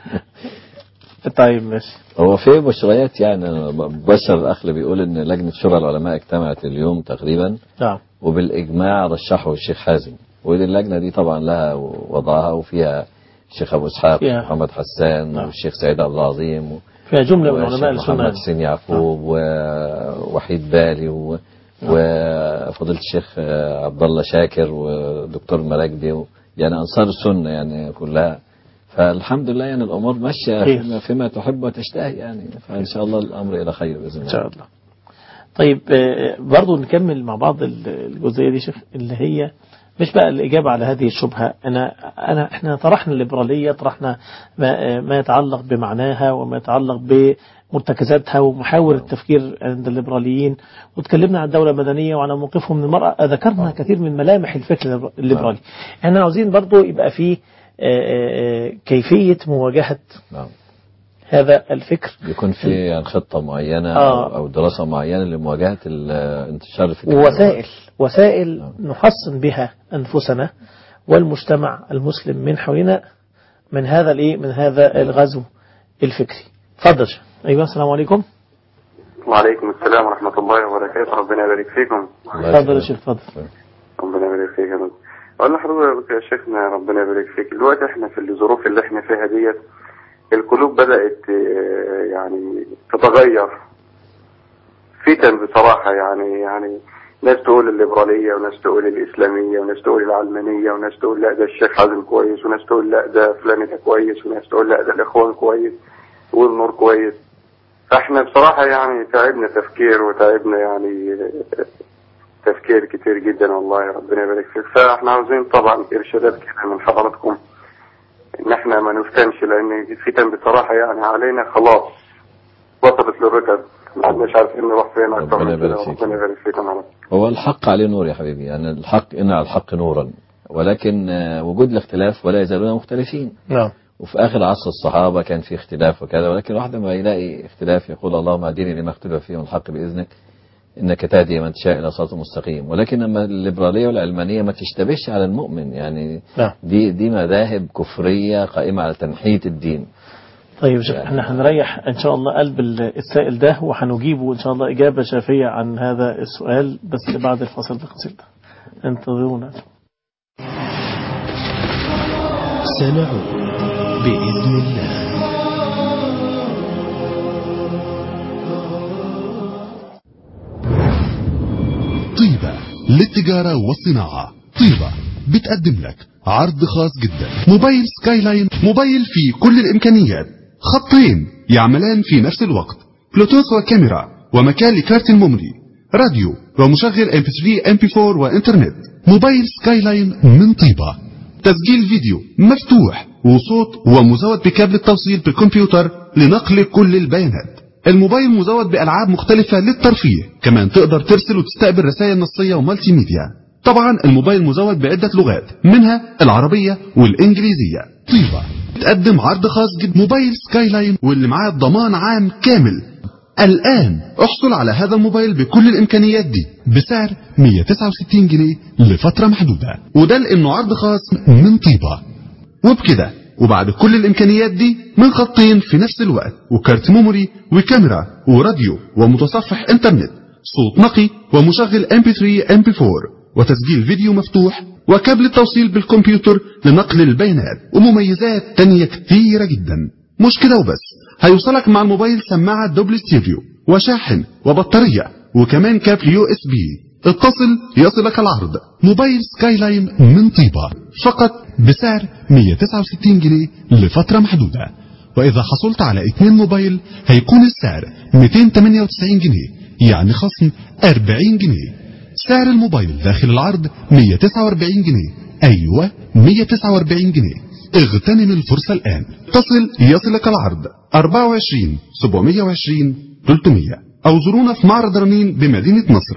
طيب ماشي هو في مشروعات يعني أنا بشر الأخ اللي بيقول إن لجنة شورى العلماء اجتمعت اليوم تقريبا نعم وبالإجماع رشحوا الشيخ حازم ودي اللجنة دي طبعا لها وضعها وفيها الشيخ أبو إسحاق فيها. محمد حسان نعم. والشيخ سعيد عبد العظيم و- فيها جملة من والشيخ علماء محمد السنة حسين يعقوب ووحيد بالي و- وفضيلة الشيخ آه، عبد الله شاكر ودكتور مراكبي و- يعني أنصار السنة يعني كلها فالحمد لله يعني الأمور ماشية خير. فيما, فيما تحب وتشتهي يعني فإن شاء الله الأمر إلى خير بإذن إن الله شاء الله طيب آه، برضو نكمل مع بعض ال- الجزئية دي شيخ اللي هي مش بقى الإجابة على هذه الشبهة أنا أنا إحنا طرحنا الليبرالية طرحنا ما, ما يتعلق بمعناها وما يتعلق بمرتكزاتها ومحاور التفكير عند الليبراليين وتكلمنا عن الدولة المدنية وعن موقفهم من المرأة ذكرنا كثير من ملامح الفكر الليبرالي احنا عاوزين برضو يبقى فيه آه، آه، كيفية مواجهة نعم هذا الفكر يكون في يعني خطة معينة آه. أو- أو دراسة معينة لمواجهة ال- انتشار الفكر ووسائل وسائل نحصن بها أنفسنا والمجتمع المسلم من حولنا من هذا الايه من هذا الغزو الفكري تفضل شيخ. ايوه السلام عليكم وعليكم السلام ورحمه الله وبركاته ربنا يبارك فيكم الله تفضل يا يسلمك. شيخ تفضل ربنا يبارك فيك يا رب اقول لحضرتك يا شيخنا ربنا يبارك فيك دلوقتي احنا في الظروف اللي احنا فيها ديت القلوب بدات آه، يعني تتغير فتن بصراحه يعني يعني ناس تقول الليبراليه وناس تقول الاسلاميه وناس تقول العلمانيه وناس تقول لا ده الشيخ حازم كويس وناس تقول لا ده فلان ده كويس وناس تقول لا ده الاخوان كويس والنور كويس فاحنا بصراحه يعني تعبنا تفكير وتعبنا يعني آه، تفكير كتير جدا والله ربنا يبارك فيك فاحنا عاوزين طبعا ارشادات كده من حضراتكم ان احنا ما نفتنش لان الفتن بصراحه يعني علينا خلاص وصلت للركب ما عدناش عارفين نروح فين اكتر ربنا من كده يبارك فيك. ربنا يبارك فيكم يا رب هو الحق عليه نور يا حبيبي يعني الحق إن على الحق نورا ولكن آه، وجود الاختلاف ولا يزالون مختلفين نعم وفي آخر عصر الصحابة كان في اختلاف وكذا ولكن واحد ما يلاقي اختلاف يقول اللهم اهدني لما اختلف فيه من الحق بإذنك إنك تهدي من تشاء إلى صراط مستقيم ولكن لما الليبرالية والعلمانية ما تشتبهش على المؤمن يعني نعم دي دي مذاهب كفرية قائمة على تنحية الدين طيب يا شيخ احنا هنريح ان شاء الله قلب السائل ده وهنجيبه ان شاء الله اجابه شافيه عن هذا السؤال بس بعد الفصل القصير ده انتظرونا سنعود بإذن الله طيبة للتجارة والصناعة طيبة بتقدم لك عرض خاص جدا موبايل سكاي لاين موبايل فيه كل الإمكانيات خطين يعملان في نفس الوقت بلوتوث وكاميرا ومكان لكارت الميموري راديو ومشغل MP3 MP4 وإنترنت موبايل سكاي لاين من طيبة تسجيل فيديو مفتوح وصوت ومزود بكابل التوصيل بالكمبيوتر لنقل كل البيانات الموبايل مزود بألعاب مختلفة للترفيه كمان تقدر ترسل وتستقبل رسائل نصية ومالتي ميديا طبعا الموبايل مزود بعدة لغات منها العربية والإنجليزية طيبة تقدم عرض خاص جدا موبايل سكاي لاين واللي معاه ضمان عام كامل الآن احصل على هذا الموبايل بكل الإمكانيات دي بسعر 169 جنيه لفترة محدودة وده لأنه عرض خاص من طيبة وبكده وبعد كل الإمكانيات دي من خطين في نفس الوقت وكارت ميموري وكاميرا وراديو ومتصفح انترنت صوت نقي ومشغل MP3 MP4 وتسجيل فيديو مفتوح وكابل التوصيل بالكمبيوتر لنقل البيانات ومميزات تانية كتيرة جدا مش كده وبس هيوصلك مع الموبايل سماعة دوبل ستيريو وشاحن وبطارية وكمان كابل يو اس بي اتصل يصلك العرض موبايل سكاي لاين من طيبة فقط بسعر 169 جنيه لفترة محدودة وإذا حصلت على اتنين موبايل هيكون السعر 298 جنيه يعني خصم 40 جنيه سعر الموبايل داخل العرض 149 جنيه أيوة 149 جنيه اغتنم الفرصة الآن اتصل يصلك العرض 24 720 300 أو زورونا في معرض رنين بمدينة نصر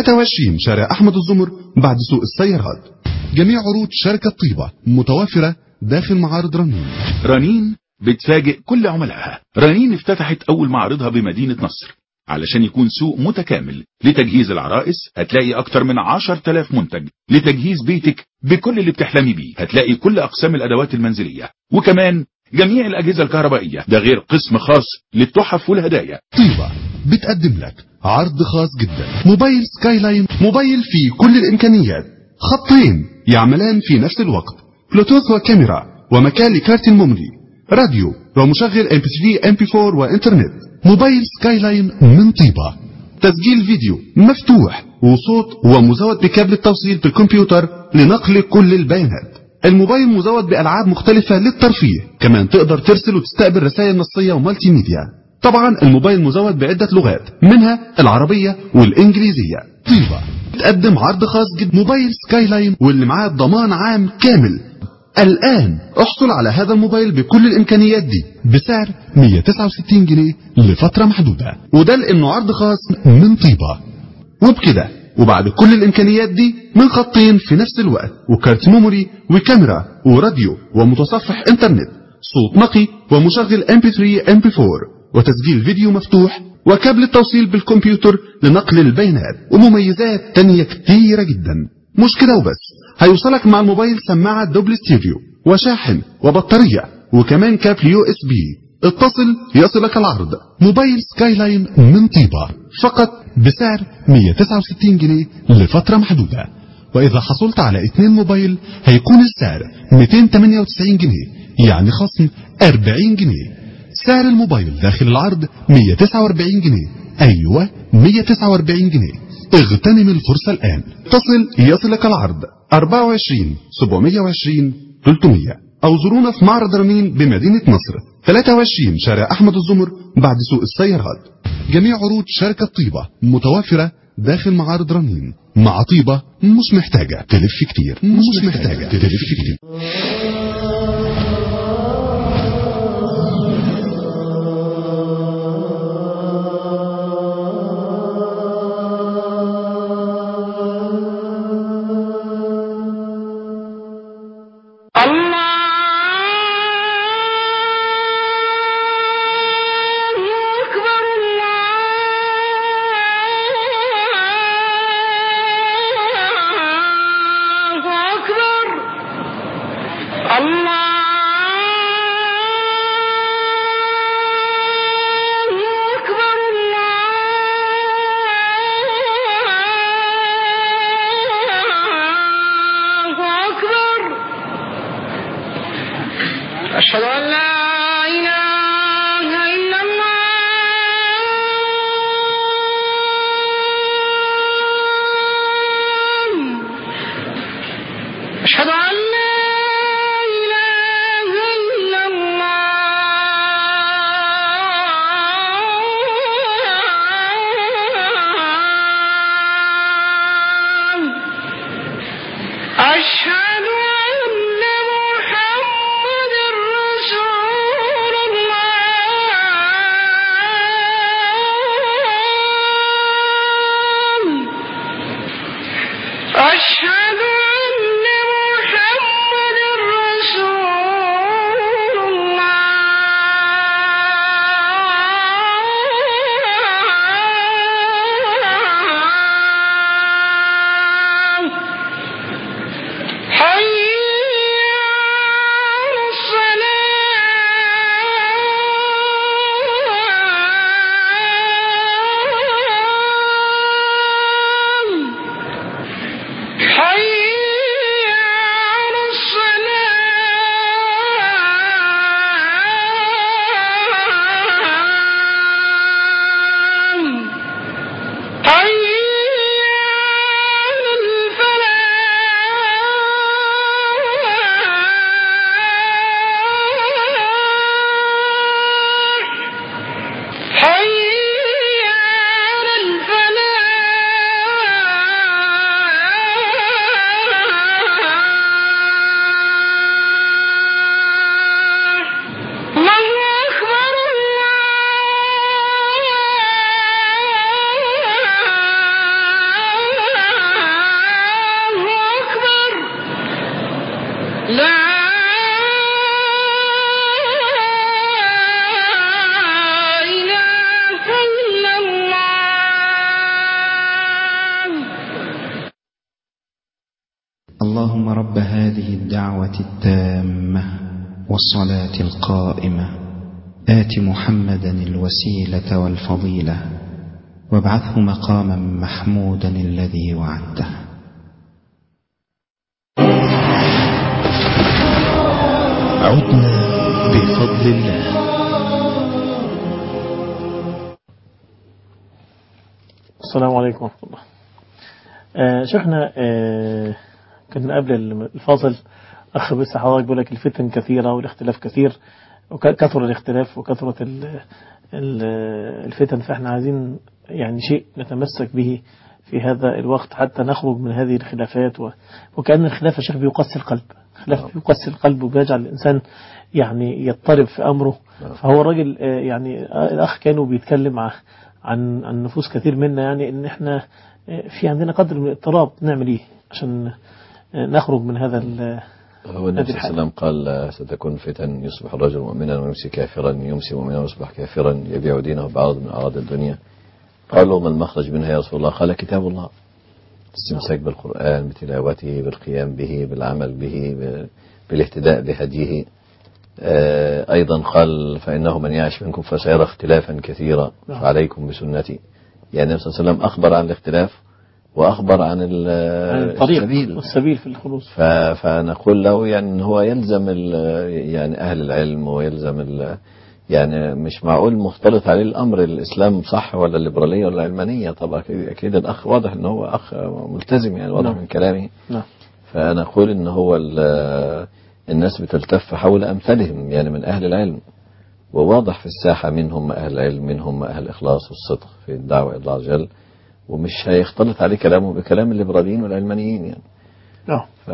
23 شارع أحمد الزمر بعد سوق السيارات جميع عروض شركة طيبة متوافرة داخل معارض رنين رنين بتفاجئ كل عملائها رنين افتتحت أول معرضها بمدينة نصر علشان يكون سوق متكامل لتجهيز العرائس هتلاقي أكتر من 10000 منتج لتجهيز بيتك بكل اللي بتحلمي بيه هتلاقي كل أقسام الأدوات المنزلية وكمان جميع الأجهزة الكهربائية ده غير قسم خاص للتحف والهدايا طيبة بتقدم لك عرض خاص جدا موبايل سكاي لاين موبايل فيه كل الإمكانيات خطين يعملان في نفس الوقت بلوتوث وكاميرا ومكان لكارت الميموري راديو ومشغل MP3 MP4 وإنترنت موبايل سكاي لاين من طيبة تسجيل فيديو مفتوح وصوت ومزود بكابل التوصيل بالكمبيوتر لنقل كل البيانات الموبايل مزود بألعاب مختلفة للترفيه كمان تقدر ترسل وتستقبل رسائل نصية ومالتي ميديا طبعا الموبايل مزود بعدة لغات منها العربية والإنجليزية طيبة تقدم عرض خاص جدا موبايل سكاي لاين واللي معاه ضمان عام كامل الآن احصل على هذا الموبايل بكل الإمكانيات دي بسعر 169 جنيه لفترة محدودة وده لأنه عرض خاص من طيبة وبكده وبعد كل الإمكانيات دي من خطين في نفس الوقت وكارت ميموري وكاميرا وراديو ومتصفح انترنت صوت نقي ومشغل MP3 MP4 وتسجيل فيديو مفتوح وكابل التوصيل بالكمبيوتر لنقل البيانات ومميزات تانية كتيرة جدا مش كده وبس هيوصلك مع الموبايل سماعة دوبل ستيريو وشاحن وبطارية وكمان كابل يو اس بي اتصل يصلك العرض موبايل سكاي لاين من طيبة فقط بسعر 169 جنيه لفترة محدودة وإذا حصلت على اتنين موبايل هيكون السعر 298 جنيه يعني خصم 40 جنيه سعر الموبايل داخل العرض 149 جنيه أيوة 149 جنيه اغتنم الفرصة الآن اتصل يصلك العرض 24 720 300 أو زورونا في معرض رنين بمدينة نصر 23 شارع أحمد الزمر بعد سوق السيارات جميع عروض شركة طيبة متوافرة داخل معارض رنين مع طيبة مش محتاجة تلف كتير مش محتاجة تلف كتير أشهد أن لا إله إلا الله لا إله إلا الله اللهم رب هذه الدعوة التامة والصلاة القائمة آت محمدا الوسيلة والفضيلة وابعثه مقاما محمودا الذي وعدته عدنا بفضل الله السلام عليكم ورحمة الله آه شيخنا آه كنا قبل الفاصل أخ بس حضرتك بيقول لك الفتن كثيرة والاختلاف كثير وكثر الاختلاف وكثرة ال- ال- الفتن فاحنا عايزين يعني شيء نتمسك به في هذا الوقت حتى نخرج من هذه الخلافات و... وكأن الخلاف يا شيخ بيقسي القلب خلاف بيقسي القلب وبيجعل الإنسان يعني يضطرب في أمره فهو الراجل آه، يعني آه، الأخ كانوا بيتكلم ع- عن عن نفوس كثير منا يعني إن إحنا آه، في عندنا قدر من الاضطراب نعمل إيه عشان آه، نخرج من هذا ال- هو النبي هذه صلى الله عليه وسلم قال آه، ستكون فتن يصبح الرجل مؤمنا ويمسي كافرا يمسي مؤمنا ويصبح كافرا يبيع دينه بعرض من أعراض الدنيا قالوا ما المخرج منها يا رسول الله قال كتاب الله الاستمساك بالقرآن بتلاوته بالقيام به بالعمل به ب- بالاهتداء بهديه آه، أيضا قال فإنه من يعش منكم فسيرى اختلافا كثيرا نعم. فعليكم بسنتي يعني النبي صلى الله عليه وسلم أخبر عن الاختلاف وأخبر عن ال- عن الطريق السبيل والسبيل في الخلوص ف- فنقول له يعني إن هو يلزم ال- يعني أهل العلم ويلزم ال- يعني مش معقول مختلط عليه الأمر الإسلام صح ولا الليبرالية ولا العلمانية طبعا أكيد- أكيد الأخ واضح إن هو أخ ملتزم يعني واضح نعم. من كلامه نعم فنقول إن هو ال- الناس بتلتف حول أمثالهم يعني من أهل العلم وواضح في الساحة منهم أهل العلم منهم أهل الإخلاص والصدق في الدعوة إلى الله عز وجل ومش هيختلط عليه كلامه بكلام الليبراليين والعلمانيين يعني نعم ف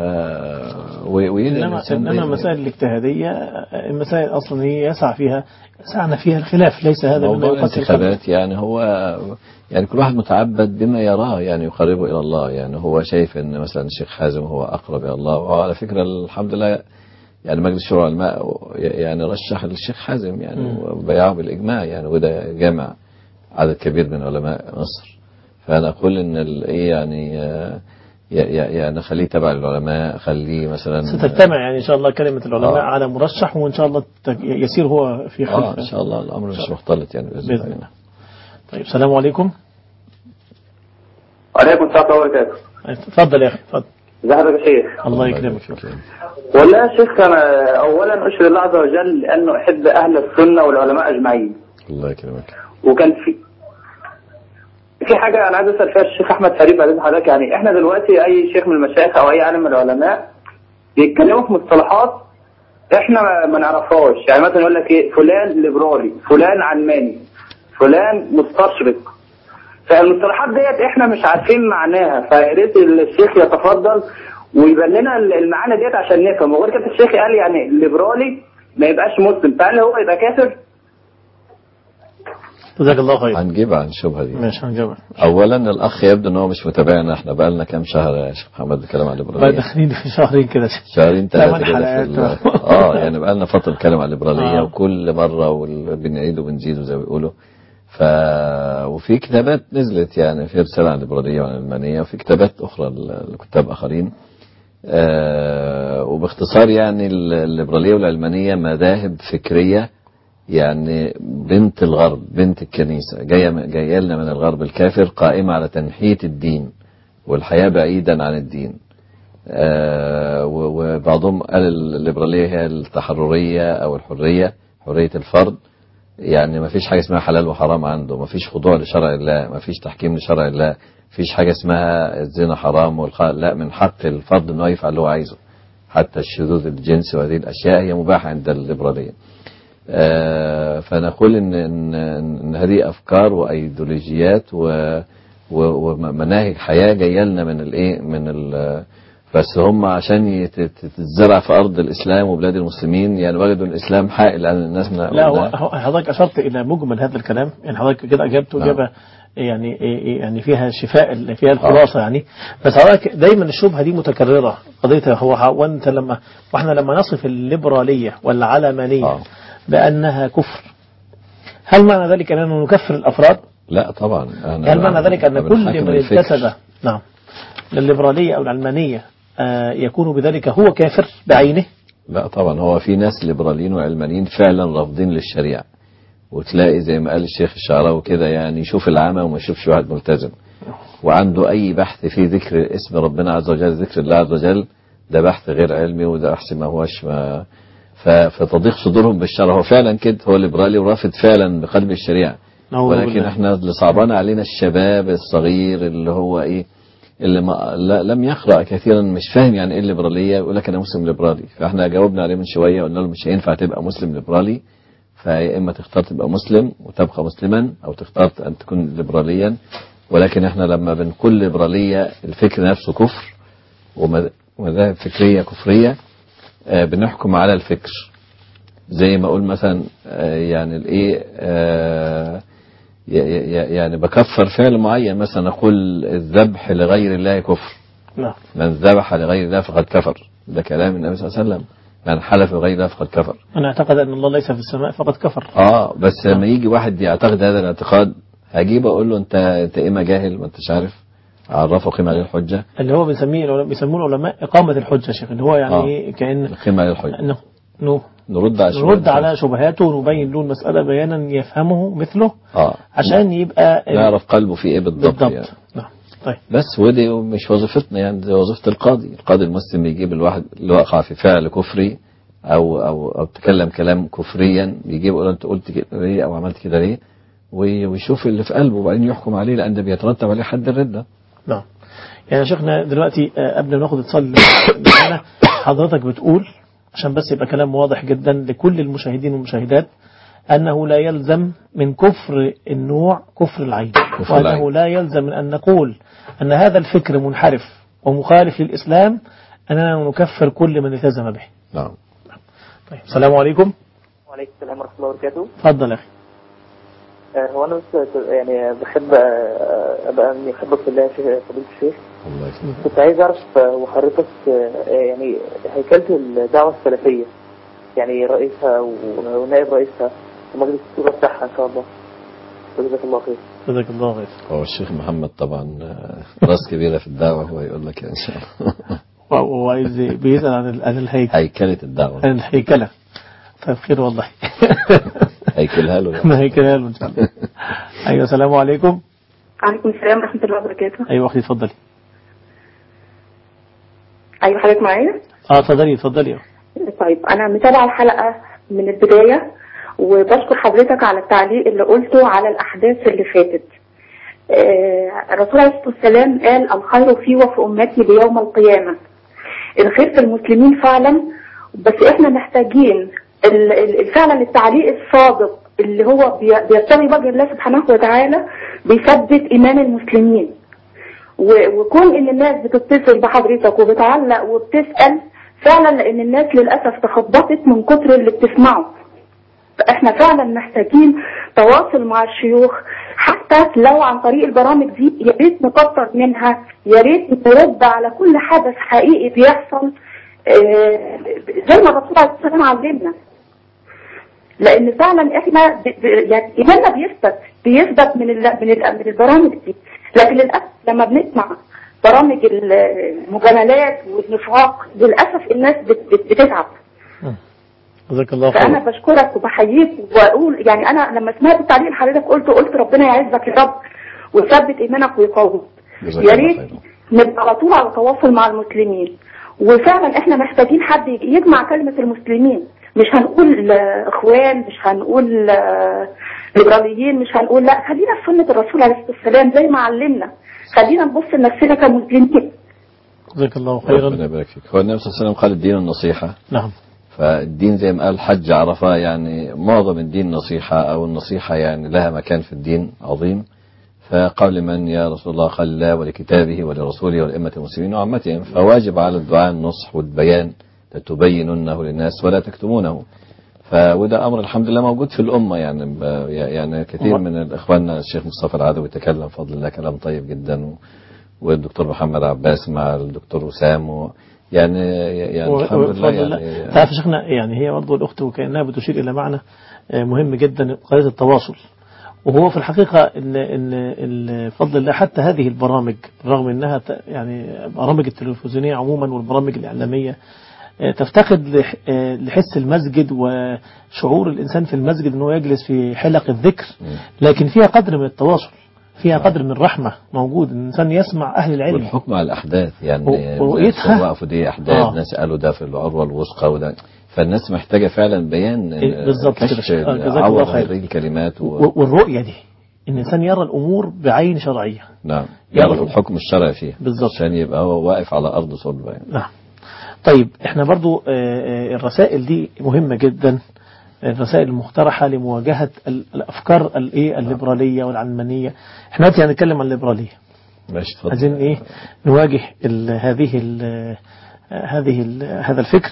و- ويدعي إنما, الإنسان إنما بين- المسائل الاجتهادية المسائل أصلا هي يسعى فيها يسعنا فيها الخلاف ليس هذا مما موضوع يقسي القلب الانتخابات يعني هو يعني كل واحد متعبد بما يراه يعني يقربه إلى الله يعني هو شايف أن مثلا الشيخ حازم هو أقرب إلى الله وعلى فكرة الحمد لله يعني مجلس شورى العلماء يعني رشح الشيخ حازم يعني مم. وبيعه بالإجماع يعني وده جامع عدد كبير من علماء مصر فأنا أقول إن ال- إيه يعني آه، ي- ي- يعني خليه تبع العلماء خليه مثلا ستجتمع يعني إن شاء الله كلمة العلماء آه. على مرشح وإن شاء الله تك- يسير هو في اه خلفه ان شاء الله الامر مش مختلط يعني باذن بإذن الله الله طيب السلام عليكم عليكم السلام ورحمة الله وبركاته تفضل يا أخي تفضل ازي حضرتك يا شيخ الله يكرمك والله يا شيخ انا اولا اشهد الله عز وجل انه احب اهل السنه والعلماء اجمعين الله يكرمك وكان في في حاجه انا عايز اسال فيها الشيخ احمد فريد بعدين حضرتك يعني احنا دلوقتي اي شيخ من المشايخ او اي عالم من العلماء بيتكلموا في مصطلحات احنا ما- ما نعرفهاش يعني مثلا يقول لك ايه فلان ليبرالي فلان علماني فلان مستشرق فالمصطلحات ديت احنا مش عارفين معناها فيا ريت الشيخ يتفضل ويبان لنا المعاني ديت عشان نفهم وغير كده الشيخ قال يعني الليبرالي ما يبقاش مسلم فهل هو يبقى كافر؟ جزاك الله خير هنجيب عن الشبهه دي ماشي هنجاوب اولا الاخ يبدو ان هو مش متابعنا احنا بقى لنا كام شهر يا شيخ محمد بنتكلم عن بقى الليبراليه داخلين في شهرين كده شهرين ثلاثه ثمان كده في حلقات. ال- اه يعني بقى لنا فتره بنتكلم عن الليبراليه آه. وكل مره وال- بنعيد وبنزيد زي ما بيقولوا ف وفي كتابات نزلت يعني في رساله عن الليبراليه وعن العلمانيه وفي كتابات اخرى ل- لكتاب اخرين آه وباختصار يعني ال- الليبراليه والعلمانيه مذاهب فكريه يعني بنت الغرب بنت الكنيسة جاية جاية لنا من الغرب الكافر قائمة على تنحية الدين والحياة بعيدا عن الدين آه و- وبعضهم قال الليبرالية هي التحررية أو الحرية حرية الفرد يعني ما فيش حاجة اسمها حلال وحرام عنده ما فيش خضوع لشرع الله ما فيش تحكيم لشرع الله ما فيش حاجة اسمها الزنا حرام والخ... لا من حق الفرد انه يفعل اللي هو عايزه حتى الشذوذ الجنسي وهذه الأشياء هي مباحة عند الليبرالية آه، فنقول إن, إن, إن هذه أفكار وأيديولوجيات و- و- ومناهج حياة جاية لنا من الإيه من ال بس هم عشان يت- تت- تتزرع في أرض الإسلام وبلاد المسلمين يعني وجدوا الإسلام حائل عن الناس من لا هو هو- حضرتك أشرت إلى مجمل هذا الكلام يعني حضرتك كده أجبت نعم. إجابة يعني يعني فيها شفاء فيها الخلاصة يعني بس حضرتك دايما الشبهة دي متكررة قضيتها هو وانت لما واحنا لما نصف الليبرالية والعلمانية آه. بأنها كفر هل معنى ذلك أننا نكفر الأفراد؟ لا طبعا أنا هل معنى ذلك أن أنا كل بنحكم من الفكر. انتسب نعم للليبرالية أو العلمانية آه، يكون بذلك هو كافر بعينه؟ لا طبعا هو في ناس ليبراليين وعلمانيين فعلا رافضين للشريعة وتلاقي زي ما قال الشيخ الشعراوي كده يعني يشوف العمى وما يشوفش واحد ملتزم وعنده أي بحث في ذكر اسم ربنا عز وجل ذكر الله عز وجل ده بحث غير علمي وده بحث ما هوش ما ف- فتضيق صدورهم بالشرع هو فعلا كده هو ليبرالي ورافض فعلا بقلب الشريعة نعوذ ولكن بالله. احنا اللي صعبان علينا الشباب الصغير اللي هو ايه اللي ما لا لم يقرأ كثيرا مش فاهم يعني ايه الليبرالية يقول لك انا مسلم ليبرالي فاحنا جاوبنا عليه من شوية قلنا له مش هينفع تبقى مسلم ليبرالي فيا اما تختار تبقى مسلم وتبقى مسلما او تختار ان تكون ليبراليا ولكن احنا لما بنقول ليبرالية الفكر نفسه كفر ومذ- ومذاهب فكرية كفرية آه، بنحكم على الفكر زي ما اقول مثلا آه، يعني الايه آه، ي- ي- يعني بكفر فعل معين مثلا اقول الذبح لغير الله كفر نعم من ذبح لغير الله فقد كفر ده كلام النبي صلى الله عليه وسلم من حلف بغير الله فقد كفر من اعتقد أن الله ليس في السماء فقد كفر اه بس لما يجي واحد يعتقد هذا الاعتقاد هجيب اقول له انت انت اما جاهل ما انتش عارف اعرفه قيمه عليه الحجه اللي هو بنسميه العلماء- بيسموه العلماء إقامة الحجة يا شيخ اللي هو يعني آه. إيه كأن قيمه عليه الحجه إنه إنه نرد على نرد شبهات على شبهاته ونبين له المسألة بيانا يفهمه مثله اه عشان يبقى نعرف قلبه في ايه بالضبط, بالضبط يعني. نعم طيب بس ودي مش وظيفتنا يعني دي وظيفة القاضي القاضي المسلم بيجيب الواحد اللي وقع في فعل كفري أو أو أو تكلم كلام كفريا بيجيب يقول له أنت قلت كده ليه أو عملت كده ليه وي- ويشوف اللي في قلبه وبعدين يحكم عليه لأن ده بيترتب عليه حد الردة نعم يعني يا شيخنا دلوقتي آه، قبل ما ناخد اتصال معانا حضرتك بتقول عشان بس يبقى كلام واضح جدا لكل المشاهدين والمشاهدات أنه لا يلزم من كفر النوع كفر العين كفر وأنه العين. لا يلزم من أن نقول أن هذا الفكر منحرف ومخالف للإسلام أننا نكفر كل من التزم به نعم طيب السلام عليكم وعليكم السلام ورحمة الله وبركاته اتفضل يا أخي آه، هو أنا بس يعني بحب آه، أبقى إني أحبك في الله يا شيخ- فضيلة الشيخ الله يسلمك كنت عايز أعرف آه، وحضرتك آه، يعني هيكلة الدعوة السلفية يعني رئيسها و- ونائب رئيسها ومجلس الشورى بتاعها إن شاء الله جزاك الله خير جزاك الله خير هو الشيخ محمد طبعا آه، راس كبيرة في الدعوة هو يقول لك إن شاء الله وهو عايز بيسأل عن ال- عن الهيكل هيكلة الدعوة عن الهيكلة طيب خير والله هيكلها له ما هيكلها له إن شاء الله أيوة السلام عليكم عليكم السلام ورحمة الله وبركاته أيوة أختي اتفضلي أيوة حضرتك معايا اه اتفضلي اتفضلي طيب أنا متابعة الحلقة من البداية وبشكر حضرتك على التعليق اللي قلته على الأحداث اللي فاتت آه، الرسول عليه الصلاة والسلام قال الخير في وفي أمتي ليوم القيامة الخير في المسلمين فعلا بس احنا محتاجين ال- ال- فعلا التعليق الصادق اللي هو بي- بيبتغي وجه الله سبحانه وتعالى بيثبت إيمان المسلمين و- وكون ان الناس بتتصل بحضرتك وبتعلق وبتسأل فعلا لان الناس للأسف تخبطت من كتر اللي بتسمعه فاحنا فعلا محتاجين تواصل مع الشيوخ حتى لو عن طريق البرامج دي يا ريت نكتر منها يا ريت نرد على كل حدث حقيقي بيحصل آه، زي ما الرسول عليه الصلاه والسلام علمنا لان فعلا احنا ب... ب... يعني ايماننا بيثبت بيثبت من ال... من ال... من البرامج دي لكن للاسف لما بنسمع برامج المجاملات والنفاق للاسف الناس بت... بت... بتتعب جزاك الله فانا خير بشكرك وبحييك واقول يعني انا لما سمعت التعليق اللي حضرتك قلته قلت ربنا يعزك يا رب ويثبت ايمانك ويقويك جزاك يا الله ريت خيرا نبقى على طول على تواصل مع المسلمين وفعلا احنا محتاجين حد يجمع كلمة المسلمين مش هنقول آه، اخوان مش هنقول آه، ليبراليين مش هنقول لا خلينا في سنة الرسول عليه الصلاة والسلام زي ما علمنا خلينا نبص لنفسنا كمسلمين جزاك الله ربنا خيرا يبارك فيك هو النبي صلى الله عليه وسلم قال الدين النصيحة نعم فالدين زي ما قال حج عرفة يعني معظم الدين نصيحة أو النصيحة يعني لها مكان في الدين عظيم فقال لمن يا رسول الله قال الله ولكتابه ولرسوله ولأئمة المسلمين وعامتهم فواجب على الدعاء النصح والبيان لتبيننه للناس ولا تكتمونه فوده امر الحمد لله موجود في الامه يعني ب- يعني كثير من اخواننا الشيخ مصطفى العدوي تكلم بفضل الله كلام طيب جدا و- والدكتور محمد عباس مع الدكتور وسام و- يعني يعني و- الحمد لله وبفضل الله. يعني تعرف يا شيخنا يعني هي برضه الأخت وكأنها بتشير إلى معنى آه، مهم جدا قضية التواصل وهو في الحقيقة إن إن إن بفضل الله حتى هذه البرامج رغم إنها ت- يعني برامج التلفزيونية عموما والبرامج الإعلامية آه، تفتقد لح- آه، لحس المسجد وشعور الإنسان في المسجد أنه يجلس في حلق الذكر لكن فيها قدر من التواصل فيها قدر من الرحمة موجود الإنسان يسمع أهل العلم والحكم على الاحداث يعني و- ورؤيتها. الناس وقفوا دي احداث آه. ناس قالوا ده في العروه الوثقى وده فالناس محتاجه فعلا بيان إيه، بالظبط كده. كشف آه، جزاك الله عوض خير. هذه الكلمات و... و- والرؤية دي إن الإنسان يرى الأمور بعين شرعية نعم يلا. يعرف الحكم الشرعي فيها بالظبط. عشان يبقى هو واقف على ارض صلبه يعني. نعم طيب احنا برضو آه، آه، الرسائل دي مهمة جدا الرسائل المقترحة لمواجهة ال- الأفكار الإيه الليبرالية والعلمانية احنا دلوقتي هنتكلم عن الليبرالية ماشي اتفضل عايزين ايه نواجه ال هذه ال هذه ال هذا الفكر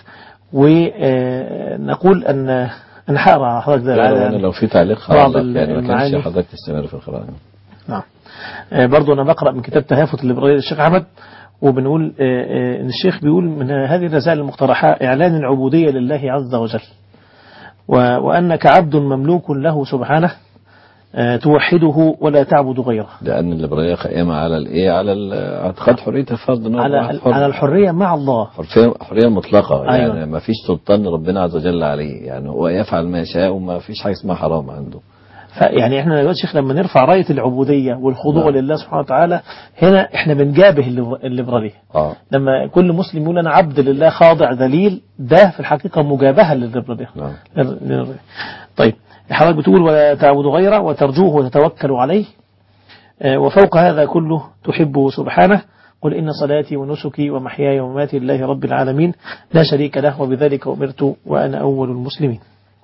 ونقول ان انا هقرا على حضرتك ده يعني يعني لو في تعليق بعض حضرتك يعني ما المعاني. كانش حضرتك تستمر في القراءه نعم آه، برضو أنا بقرأ من كتاب تهافت الليبرالية للشيخ أحمد وبنقول آه، آه، إن الشيخ بيقول من هذه الرسائل المقترحة إعلان العبودية لله عز وجل و- وأنك عبد مملوك له سبحانه آه، توحده ولا تعبد غيره لان الليبراليه قائمه على الايه على ال- اعتقاد حريه الفرد إن هو على واحد حر. على الحرية مع الله حرية حرية مطلقة أيوة. يعني ما فيش سلطان ربنا عز وجل عليه يعني هو يفعل ما يشاء وما فيش حاجة اسمها حرام عنده فيعني احنا دلوقتي شيخ لما نرفع راية العبودية والخضوع نعم. لله سبحانه وتعالى هنا احنا بنجابه الليبر- الليبرالية اه لما كل مسلم يقول انا عبد لله خاضع ذليل ده في الحقيقة مجابهة للليبرالية نعم لل- لل- طيب حضرتك بتقول ولا تعبد غيره وترجوه وتتوكل عليه آه، وفوق هذا كله تحبه سبحانه قل إن صلاتي ونسكي ومحياي ومماتي لله رب العالمين لا شريك له وبذلك أمرت وأنا أول المسلمين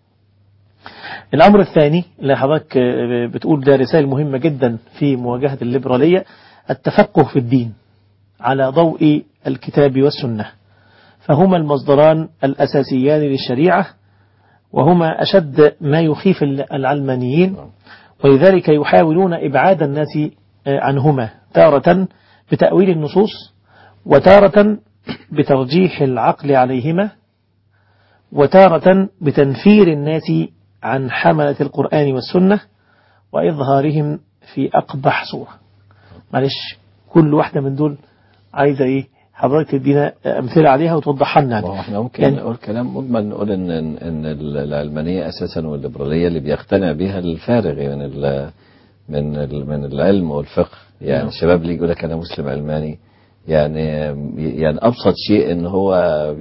الأمر الثاني اللي حضرتك آه، بتقول ده رسائل مهمة جدا في مواجهة الليبرالية التفقه في الدين على ضوء الكتاب والسنة فهما المصدران الأساسيان للشريعة وهما أشد ما يخيف العلمانيين ولذلك يحاولون إبعاد الناس آه، عنهما تارة بتأويل النصوص وتارة بترجيح العقل عليهما وتارة بتنفير الناس عن حملة القرآن والسنة وإظهارهم في أقبح صورة معلش كل واحدة من دول عايزة إيه حضرتك تدينا أمثلة عليها وتوضحها لنا ما هو احنا ممكن يعني- نقول كلام مجمل نقول ان ان إن العلمانيه اساسا والليبراليه اللي بيقتنع بها الفارغ من ال من ال من العلم والفقه يعني نعم. الشباب اللي يقول لك انا مسلم علماني يعني يعني ابسط شيء ان هو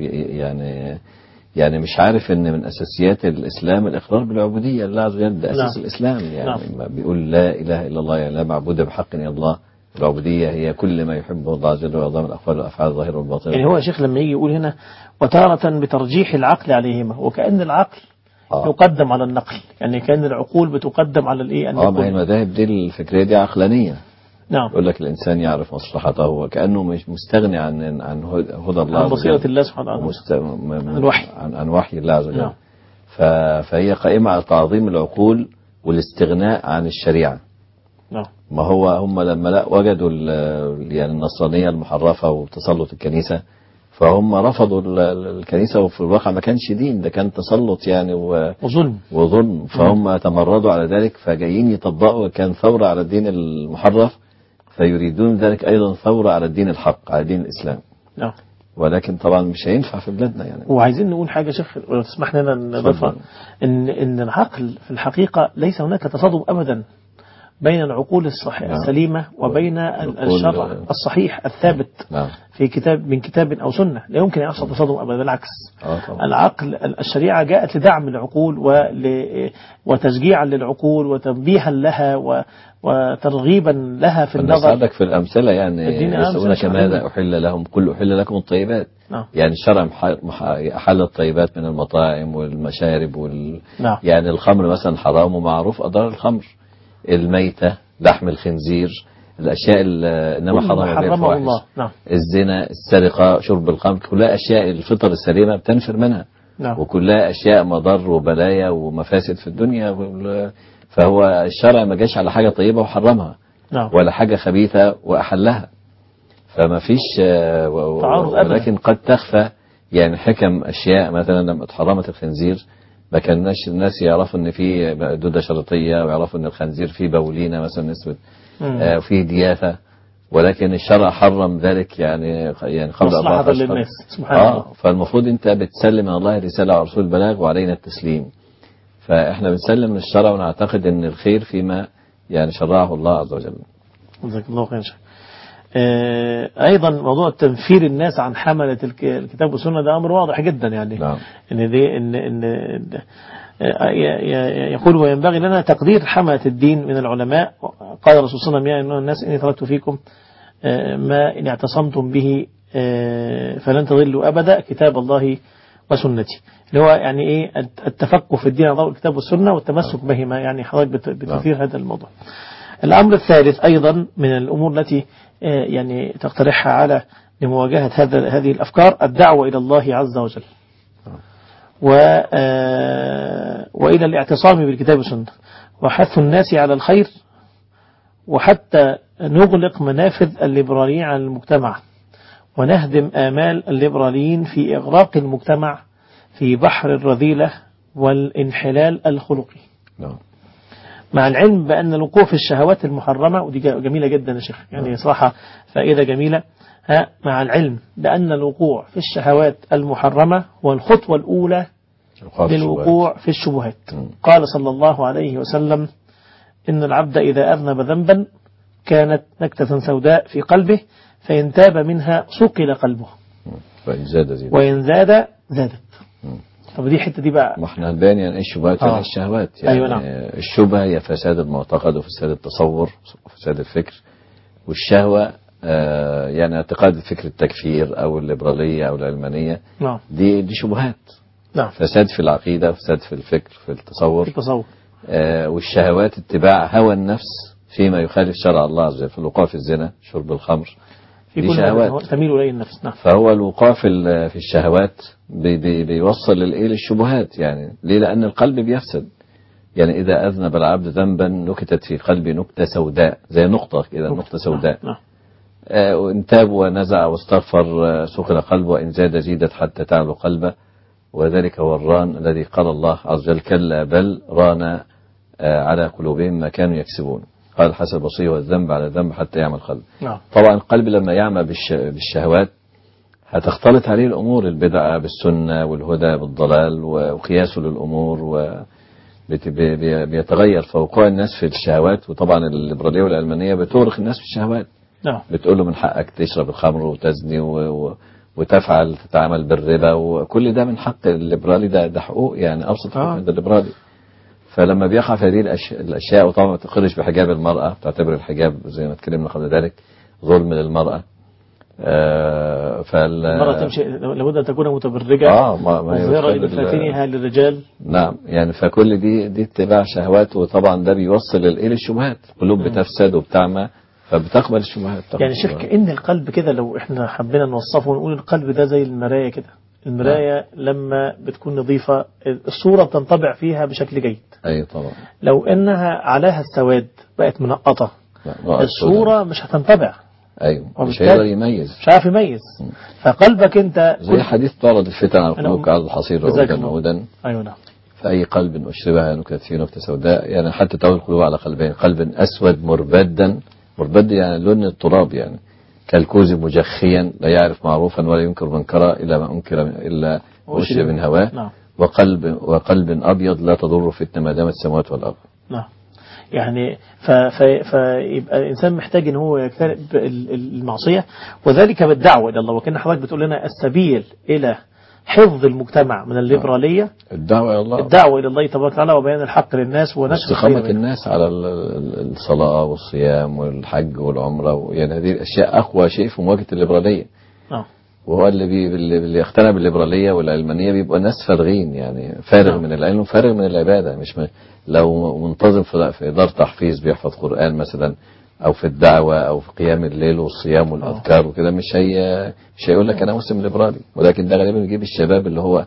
يعني يعني مش عارف ان من اساسيات الاسلام الاقرار بالعبوديه لله عز وجل ده اساس نعم. الاسلام يعني نعم. ما بيقول لا اله الا الله يعني لا معبود بحق الا الله العبوديه هي كل ما يحبه الله عز وجل ويرضاه من الاقوال والافعال الظاهره والباطنه يعني هو يا شيخ لما يجي يقول هنا وتارة بترجيح العقل عليهما وكأن العقل آه. يقدم على النقل يعني كأن العقول بتقدم على الإيه اه ما هي النقل المذاهب دي الفكريه دي عقلانيه نعم يقول لك الانسان يعرف مصلحته وكانه مش مستغني عن عن هدى الله عن عز بصيرة وجل الله سبحانه وتعالى ومست... م- م- عن الوحي. عن, عن وحي الله عز وجل نعم. ف... فهي قائمه على تعظيم العقول والاستغناء عن الشريعه نعم ما هو هم لما لا وجدوا ال- يعني النصرانيه المحرفه وتسلط الكنيسه فهم رفضوا ال- ال- الكنيسه وفي الواقع ما كانش دين ده كان تسلط يعني و... وظلم وظلم فهم تمردوا على ذلك فجايين يطبقوا كان ثورة على الدين المحرف فيريدون ذلك أيضا ثورة على الدين الحق على دين الإسلام نعم ولكن طبعا مش هينفع في بلادنا يعني وعايزين نقول حاجة يا شيخ لو تسمح لنا نضيفها اتفضل. إن إن العقل في الحقيقة ليس هناك تصادم أبدا بين العقول الصح... نعم. السليمة وبين ال- العقول- الشرع الصحيح الثابت نعم في كتاب من كتاب أو سنة لا يمكن أن يحصل تصادم أبدا بالعكس اه طبعا العقل الشريعة جاءت لدعم العقول ول... وتشجيعا للعقول وتنبيها لها و... وترغيبا لها في النظر فنساعدك في الأمثلة يعني اديني يسألونك أمثلة. ماذا أحل لهم كل أحل لكم الطيبات نعم يعني الشرع مح- مح- أحل الطيبات من المطاعم والمشارب وال... نعم يعني الخمر مثلا حرام ومعروف أضرار الخمر الميتة لحم الخنزير الأشياء ال- إنما كل حرم ما بها حرمه الفواحش الله نعم الزنا السرقة شرب الخمر كلها أشياء الفطر السليمة بتنفر منها نعم. وكلها أشياء مضر وبلايا ومفاسد في الدنيا وال- فهو الشرع ما جاش على حاجة طيبة وحرمها نعم ولا حاجة خبيثة وأحلها فما فيش آه، و- و- تعارض أبداً. ولكن قد تخفى يعني حكم أشياء مثلا لما اتحرمت الخنزير ما كانش الناس يعرفوا ان في دودة شرطية ويعرفوا ان الخنزير فيه بولينة مثلا نسبة مم. آه، وفيه دياثة ولكن الشرع حرم ذلك يعني يعني قبل مصلحة 14 قرن. للناس سبحان الله اه فالمفروض انت بتسلم من الله الرسالة ورسول البلاغ وعلينا التسليم فاحنا بنسلم من الشرع ونعتقد ان الخير فيما يعني شرعه الله عز وجل جزاك الله خير شيخ. آه، أيضا موضوع تنفير الناس عن حملة الك- الكتاب والسنة ده أمر واضح جدا يعني نعم إن دي إن إن آه، ي- ي- يقول وينبغي لنا تقدير حملة الدين من العلماء قال الرسول صلى الله عليه وسلم يا أيها الناس إني تركت فيكم آه، ما إن اعتصمتم به آه، فلن تضلوا أبدا كتاب الله وسنتي اللي هو يعني إيه الت- التفقه في الدين على ضوء الكتاب والسنة والتمسك بهما يعني حضرتك بت- بتثير هذا الموضوع الأمر الثالث أيضا من الأمور التي آه، يعني تقترحها على لمواجهة هذا هذه الأفكار الدعوة إلى الله عز وجل و آه، وإلى الاعتصام بالكتاب والسنة وحث الناس على الخير وحتى نغلق منافذ الليبراليين على المجتمع ونهدم آمال الليبراليين في إغراق المجتمع في بحر الرذيلة والانحلال الخلقي نعم مع العلم بأن الوقوع في الشهوات المحرمة ودي جميلة جدا يا شيخ يعني صراحة فائدة جميلة ها مع العلم بأن الوقوع في الشهوات المحرمة هو الخطوة الأولى الوقوع في للوقوع في الشبهات مم. قال صلى الله عليه وسلم إن العبد إذا أذنب ذنبا كانت نكتة سوداء في قلبه فإن تاب منها صقل قلبه فإن زاد زيد وإن زاد زادت مم. طب دي حتة دي بقى ما احنا هنبين يعني ايه الشبهات آه. يعني إيه الشهوات يعني أيوة نعم. الشبهة هي فساد المعتقد وفساد التصور وفساد الفكر والشهوة آه، يعني اعتقاد فكر التكفير او الليبرالية او العلمانية نعم دي دي شبهات نعم فساد في العقيدة فساد في الفكر في التصور في التصور آه، والشهوات اتباع هوى النفس فيما يخالف شرع الله عز وجل في الوقوع في الزنا شرب الخمر في دي كل شهوات. هذا تميل إليه النفس نعم فهو الوقوع في ال- في الشهوات بي بي بيوصل للايه للشبهات يعني ليه لان القلب بيفسد يعني اذا اذنب العبد ذنبا نكتت في قلبه نكته سوداء زي نقطه كده نقطه سوداء نعم آه، وإن تاب ونزع واستغفر آه، سكن قلبه وإن زاد زيدت حتى تعلو قلبه وذلك هو الران الذي قال الله عز وجل كلا بل ران آه، على قلوبهم ما كانوا يكسبون قال الحسن البصري والذنب على الذنب حتى يعمل قلب نعم طبعا القلب لما يعمى بالش- بالشهوات هتختلط عليه الأمور البدعة بالسنة والهدى بالضلال وقياسه للأمور و بت- بي- بي- بيتغير فوقوع الناس في الشهوات وطبعا الليبرالية والعلمانية بتورخ الناس في الشهوات نعم بتقول له من حقك تشرب الخمر وتزني و... و... وتفعل تتعامل بالربا وكل ده من حق الليبرالي ده ده حقوق يعني ابسط حقوق آه. عند الليبرالي فلما بيقع في هذه الأش... الاشياء وطبعا ما تقرش بحجاب المراه تعتبر الحجاب زي ما اتكلمنا قبل ذلك ظلم للمراه آه فال المرأة تمشي لابد أن تكون متبرجة اه ما, ما مظهرة يدخل ال- لفاتنها للرجال نعم يعني فكل دي دي اتباع شهوات وطبعا ده بيوصل للايه للشبهات القلوب بتفسد وبتعمى فبتقبل الشبهات تقبل يعني شيخ الشبهات. كأن القلب كده لو احنا حبينا نوصفه ونقول القلب ده زي المراية كده المراية لما بتكون نظيفة الصورة بتنطبع فيها بشكل جيد ايوه طبعا لو انها عليها السواد بقت منقطة لا، نقط سوداء. الصورة مش هتنطبع ايوه مش وبالتالي- هيقدر يميز مش عارف يميز فقلبك انت زي حديث تعرض الفتن على أنا القلوب أم- كعرض الحصير جزاك عودا الله. عودا ايوه نعم فأي قلب أشربها نكتة فيه نكتة سوداء يعني حتى تقول القلوب على قلبين قلب أسود مربدا مربد يعني لون التراب يعني كالكوز مجخيا لا يعرف معروفا ولا ينكر منكرا إلا ما أنكر إلا وأشرب من هواه نعم وقلب وقلب أبيض لا تضر فتنة ما دامت السماوات والأرض نعم يعني ف... ف... فيبقى الإنسان محتاج إن هو يجتنب ال- ال- المعصية وذلك بالدعوة إلى الله وكان حضرتك بتقول لنا السبيل إلى حفظ المجتمع من الليبرالية الدعوة إلى الله الدعوة إلى الله تبارك وتعالى وبيان الحق للناس ونشر الخير استقامة بينهم. الناس على ال- ال- الصلاة والصيام والحج والعمرة و- يعني هذه الأشياء أقوى شيء في مواجهة الليبرالية نعم وهو اللي بي اللي اللي يقتنع بالليبراليه والعلمانيه بيبقى ناس فارغين يعني فارغ نعم. من العلم وفارغ من العباده مش م... لو منتظم في في اداره تحفيظ بيحفظ قران مثلا او في الدعوه او في قيام الليل والصيام والاذكار وكده مش هي مش هيقول لك انا مسلم ليبرالي ولكن ده غالبا بيجيب الشباب اللي هو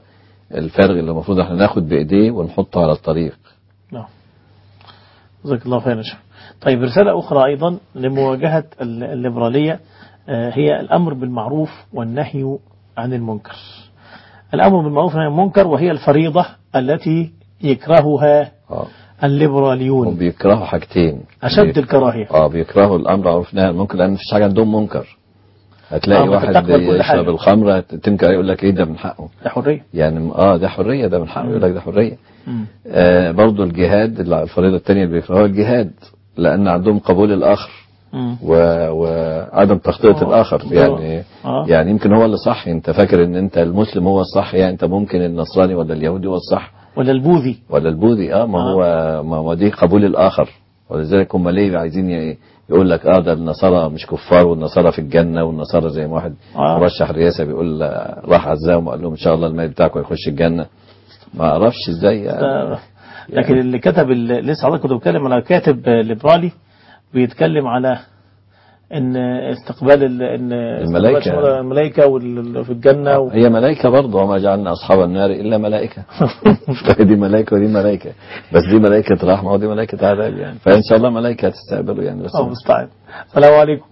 الفارغ اللي المفروض احنا ناخد بايديه ونحطه على الطريق نعم جزاك الله خيرا يا شيخ. طيب رسالة أخرى أيضا لمواجهة ال- الليبرالية آه، هي الأمر بالمعروف والنهي عن المنكر الأمر بالمعروف والنهي عن المنكر وهي الفريضة التي يكرهها اه الليبراليون هم بيكرهوا حاجتين أشد الكراهية اه بيكرهوا الامر معروف نهي عن المنكر لان مفيش حاجه عندهم منكر هتلاقي آه، واحد بتقبل كل حاجة. يشرب الخمره تنكر يقول لك ايه ده من حقه ده حرية يعني اه ده حريه ده من حقه يقول لك ده حريه مم. آه برضو الجهاد اللي- الفريضه الثانيه اللي بيكرهوها الجهاد لان عندهم قبول الاخر مم. و... وعدم تخطئه آه. الاخر يعني آه. يعني يمكن هو اللي صح انت فاكر ان انت المسلم هو الصح يعني انت ممكن النصراني ولا اليهودي هو الصح ولا البوذي ولا البوذي اه ما هو ما هو دي قبول الاخر ولذلك هم ليه عايزين ي- يقول لك اه ده النصارى مش كفار والنصارى في الجنه والنصارى زي ما واحد آه. مرشح رئاسه بيقول آه، راح عزاهم وقال لهم ان شاء الله المال بتاعكم يخش الجنه ما اعرفش ازاي يعني ده- لكن اللي كتب ال- لسه حضرتك كنت بتكلم على كاتب آه، ليبرالي بيتكلم على ان استقبال ال- ان الملائكة. استقبال شمال الملائكه وال- في الجنه و... هي ملائكة برضه وما جعلنا أصحاب النار إلا ملائكة دي ملائكة ودي ملائكة بس دي ملائكة رحمة ودي ملائكة عذاب يعني فإن شاء الله ملائكة هتستقبلوا يعني بس الله المستعان السلام عليكم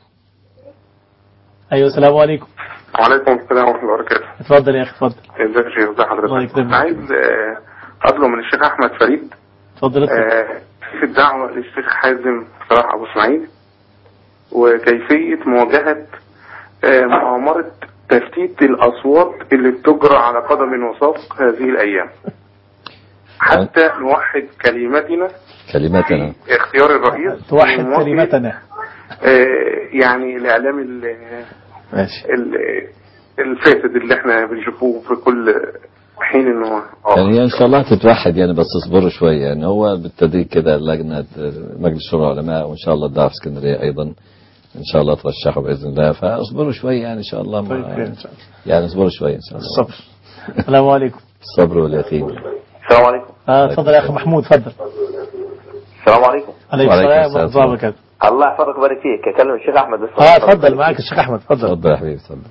ايوه السلام عليكم وعليكم السلام ورحمة الله وبركاته اتفضل يا اخي اتفضل ازيك يا شيخ ازي الله حضرتك يكرمك. عايز آه، اطلب من الشيخ احمد فريد اتفضل اتفضل آه، في الدعوة للشيخ حازم صلاح ابو اسماعيل وكيفية مواجهة آه، مؤامرة تفتيت الاصوات اللي بتجرى على قدم وساق هذه الايام حتى نوحد كلمتنا كلماتنا في اختيار الرئيس توحد ونواجه، كلمتنا آه، يعني الاعلام ال- ماشي ال- الفاسد اللي احنا بنشوفوه في كل حين انه يعني هي إن شاء الله هتتوحد يعني بس اصبروا شوية يعني هو بالتدريج كده لجنة مجلس شورى العلماء وإن شاء الله الدعوة في اسكندرية أيضا إن شاء الله ترشحوا بإذن الله فاصبروا شوية يعني إن شاء الله ما طيب خير ان شاء الله يعني اصبروا شوية إن شاء الله الصبر السلام عليكم الصبر واليقين السلام عليكم اه اتفضل يا اخي محمود اتفضل السلام عليكم عليكم وعليكم السلام السلام. ورحمه الله وبركاته الله يحفظك ويبارك فيك اكلم الشيخ احمد بس اه اتفضل معاك الشيخ احمد اتفضل اتفضل يا حبيبي اتفضل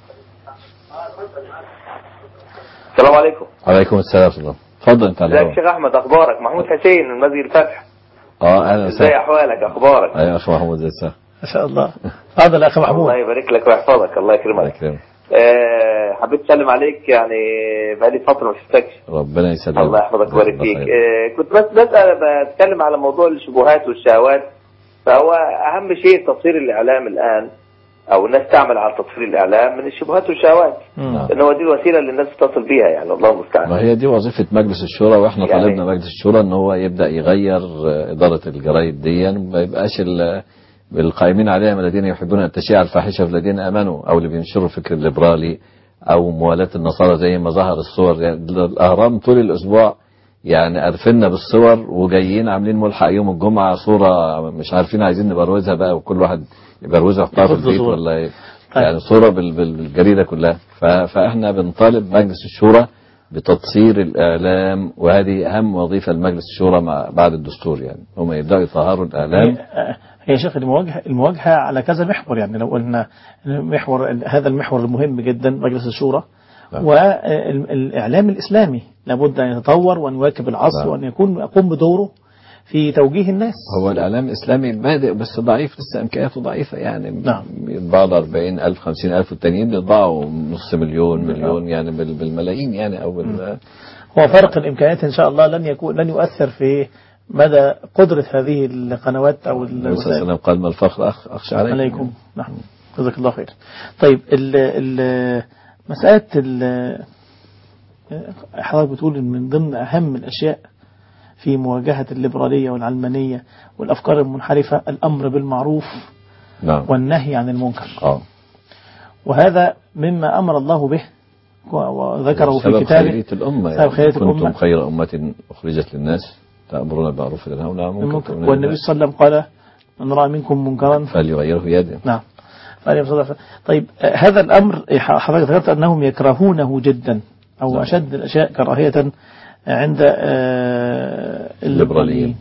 السلام عليكم عليكم السلام ورحمة الله اتفضل أنت على ازيك الهواء الشيخ احمد اخبارك محمود حسين من مسجد الفتح اه أهلا ازاي وسهلا احوالك اخبارك أيوة يا أخي محمود زي السهل ما شاء الله اتفضل يا اخي محمود الله يبارك لك ويحفظك الله الله يكرمك يكرمك آه حبيت اسلم عليك يعني بقالي فتره ما شفتكش ربنا يسلمك الله يحفظك ويبارك الله فيك خير. آه كنت بس بسال بتكلم على موضوع الشبهات والشهوات فهو اهم شيء تطهير الاعلام الان او الناس تعمل على تطهير الاعلام من الشبهات والشهوات مم. لان هو دي الوسيله اللي الناس تتصل بيها يعني الله المستعان ما هي دي وظيفة مجلس الشورى واحنا يعني- طالبنا مجلس الشورى ان هو يبدأ يغير آه، إدارة الجرايد دي ما يبقاش ال- القائمين عليها من الذين يحبون أن تشيع الفاحشة في الذين آمنوا أو اللي بينشروا الفكر الليبرالي أو موالاة النصارى زي ما ظهر الصور يعني الأهرام طول الأسبوع يعني قرفنا بالصور وجايين عاملين ملحق يوم الجمعة صورة مش عارفين عايزين نبروزها بقى وكل واحد يبروزها يحطها في ياخد له البيت صورة. ولا ي- طيب. يعني صورة بال- بال- بالجريدة كلها ف- فاحنا بنطالب مجلس الشورى بتطهير الإعلام وهذه أهم وظيفة لمجلس الشورى مع بعد الدستور يعني هم يبدأوا يطهروا الإعلام هي- هي شيخ المواجهة المواجهة على كذا محور يعني لو قلنا محور هذا المحور المهم جدا مجلس الشورى نعم. والإعلام الإسلامي لابد أن يتطور وأن يواكب العصر نعم. وأن يكون يقوم بدوره في توجيه الناس هو الإعلام الإسلامي بادئ بس ضعيف لسه إمكانياته ضعيفة يعني نعم. بيطبعوا له 40 ألف 50 ألف والتانيين بيطبعوا نص مليون مليون يعني بال- بالملايين يعني أو بال هو فرق الإمكانيات إن شاء الله لن يكون لن يؤثر في مدى قدرة هذه القنوات أو النبي صلى الله عليه الوسائل وسلم قال ما الفخر أخ أخشى عليكم عليكم نعم جزاك الله خير طيب ال ال مسألة ال حضرتك بتقول إن من ضمن أهم الأشياء في مواجهة الليبرالية والعلمانية والأفكار المنحرفة الأمر بالمعروف نعم والنهي عن المنكر اه وهذا مما أمر الله به و- وذكره في سبب كتابه خيرية الأمة سبب يعني خيرية كنتم الأمة خير أمة أخرجت للناس تأمرون بالمعروف وتنهون عن المنكر المنكر. وتؤمنون والنبي بالله. صلى الله عليه وسلم قال من رأى منكم منكرا فليغيره بيده نعم عليه الصلاة والسلام. طيب آه، هذا الأمر آه، حضرتك ذكرت أنهم يكرهونه جدا أو نعم. أشد الأشياء كراهية عند آه، الليبراليين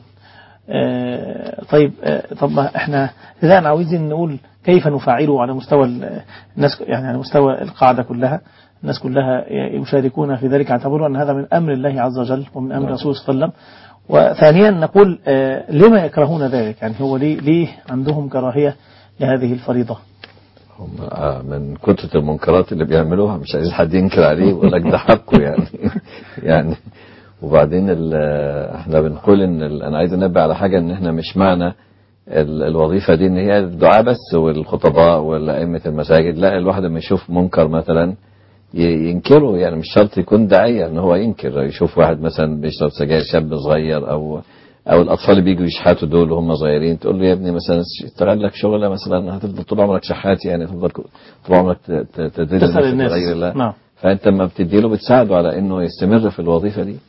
آه، طيب آه، طب ما احنا إذا عاوزين نقول كيف نفعله على مستوى ال- الناس يعني على مستوى القاعدة كلها الناس كلها يشاركون في ذلك اعتبروا أن هذا من أمر الله عز وجل ومن أمر نعم. رسوله صلى الله عليه وسلم وثانيا نقول آه، لما يكرهون ذلك يعني هو ليه, ليه عندهم كراهية لهذه الفريضة هم آه، من كترة المنكرات اللي بيعملوها مش عايز حد ينكر عليه ويقول لك ده حقه يعني يعني وبعدين ال- احنا بنقول ان ال- انا عايز انبه على حاجه ان احنا مش معنى ال- الوظيفه دي ان هي الدعاء بس والخطباء والائمه المساجد لا الواحد لما يشوف منكر مثلا ي- ينكره يعني مش شرط يكون داعيه ان هو ينكر يشوف واحد مثلا بيشرب سجاير شاب صغير او او الاطفال اللي بيجوا يشحتوا دول وهم صغيرين تقول له يا ابني مثلا اشتغل لك شغله مثلا هتفضل طول عمرك شحات يعني تفضل طول عمرك ت- ت- تدل تسأل نفسك الناس لغير الله نعم فانت لما بتديله بتساعده على انه يستمر في الوظيفه دي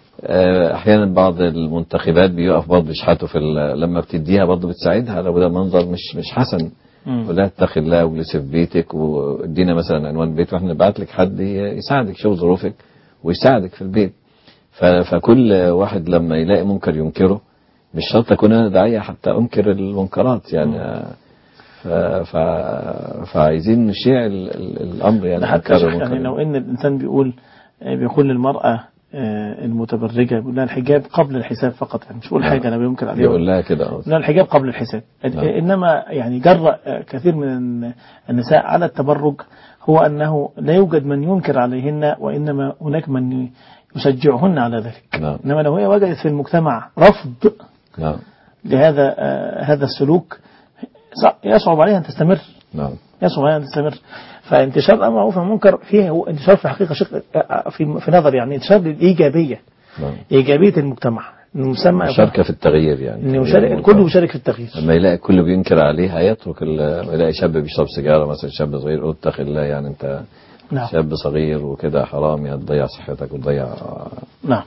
آه، احيانا بعض المنتخبات بيقف برضه يشحتوا في ال- لما بتديها برضه بتساعدها لو ده منظر مش مش حسن مم. ولا اتق الله واجلس في بيتك وادينا مثلا عنوان بيت واحنا نبعت لك حد ي- يساعدك شوف ظروفك ويساعدك في البيت ف- فكل واحد لما يلاقي منكر ينكره مش شرط اكون انا داعيه حتى انكر المنكرات يعني آه، ف... ف... فعايزين نشيع ال... ال... الامر يعني ده حتى إنكار شيخ يعني المنكر. لو ان الانسان بيقول آه، بيقول للمرأة آه، المتبرجة بيقول لها الحجاب قبل الحساب فقط يعني مش بيقول نعم. حاجة انا بينكر عليها يقول لها كده آه. لا الحجاب قبل الحساب نعم. إنما يعني جرأ كثير من النساء على التبرج هو أنه لا يوجد من ينكر عليهن وإنما هناك من يشجعهن على ذلك نعم إنما لو هي وجدت في المجتمع رفض نعم لهذا آه، هذا السلوك صع- يصعب عليها أن تستمر نعم يصعب عليها أن تستمر فانتشار الأمر معروف والمنكر فيه هو انتشار في الحقيقة شق آه، في في نظري يعني انتشار للإيجابية نعم إيجابية المجتمع المسمى مشاركة في التغيير يعني إنه يشارك الكل يشارك في التغيير لما يلاقي الكل بينكر عليه هيترك ال- لما يلاقي شاب بيشرب سيجارة مثلا شاب صغير يقول اتق الله يعني انت نعم شاب صغير وكده حرام يعني تضيع صحتك وتضيع نعم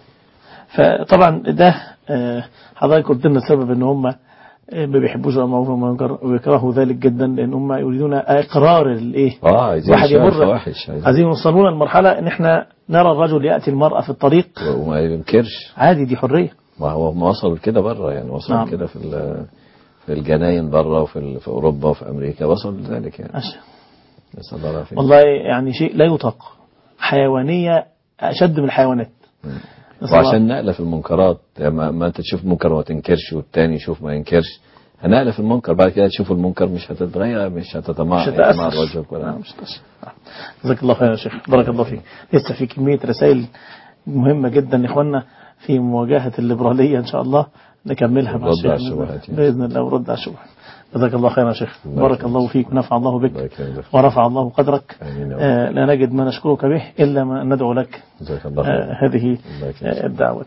فطبعا ده آه، حضرتك قلت لنا السبب ان هم آه، ما بيحبوش المعروف والمنكر ويكرهوا ذلك جدا لان هم يريدون اقرار الايه اه عايزين واحد يشتغل يمر فواحش عايزين- عايزين يوصلونا لمرحله ان احنا نرى الرجل ياتي المراه في الطريق وما ينكرش عادي دي حريه ما هو هم وصلوا كده بره يعني وصلوا نعم. كده في ال- في الجناين بره وفي ال- في اوروبا وفي امريكا وصلوا لذلك يعني ماشي. نسال الله العافيه والله يعني شيء لا يطاق حيوانيه اشد من الحيوانات نسأل الله- وعشان نقلة في المنكرات يعني ما, ما انت تشوف منكر وما تنكرش والتاني يشوف ما ينكرش هنقلة في المنكر بعد كده تشوف المنكر مش هتتغير مش هتتمع مش يتمع هتأثر وجهك ولا نعم، مش هتأثر نعم. جزاك الله خير يا شيخ بارك الله فيك لسه في كمية رسائل مهمة جدا إخواننا في مواجهة الليبرالية إن شاء الله نكملها مع ورد الشيخ على بإذن- الشبهات يعني. بإذن الله ورد على الشبهات جزاك الله خير يا شيخ الله بارك يكرمك. الله فيك ونفع الله الله بك يكرمك ورفع الله قدرك آمين يا رب. آه لا نجد ما نشكرك به إلا ما ندعو لك جزاك الله آه خير هذه الله يكرمك. آه الدعوة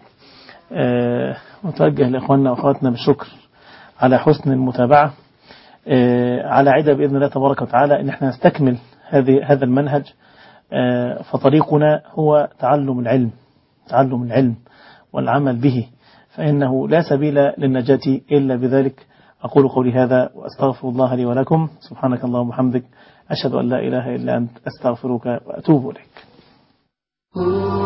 آه نتوجه لإخواننا وأخواتنا بالشكر على حسن المتابعة آه على عدة بإذن الله تبارك وتعالى إن احنا نستكمل هذه هذا المنهج آه فطريقنا هو تعلم العلم تعلم العلم والعمل به فإنه لا سبيل للنجاة إلا بذلك أقول قولي هذا وأستغفر الله لي ولكم سبحانك اللهم وبحمدك أشهد أن لا إله إلا أنت أستغفرك وأتوب إليك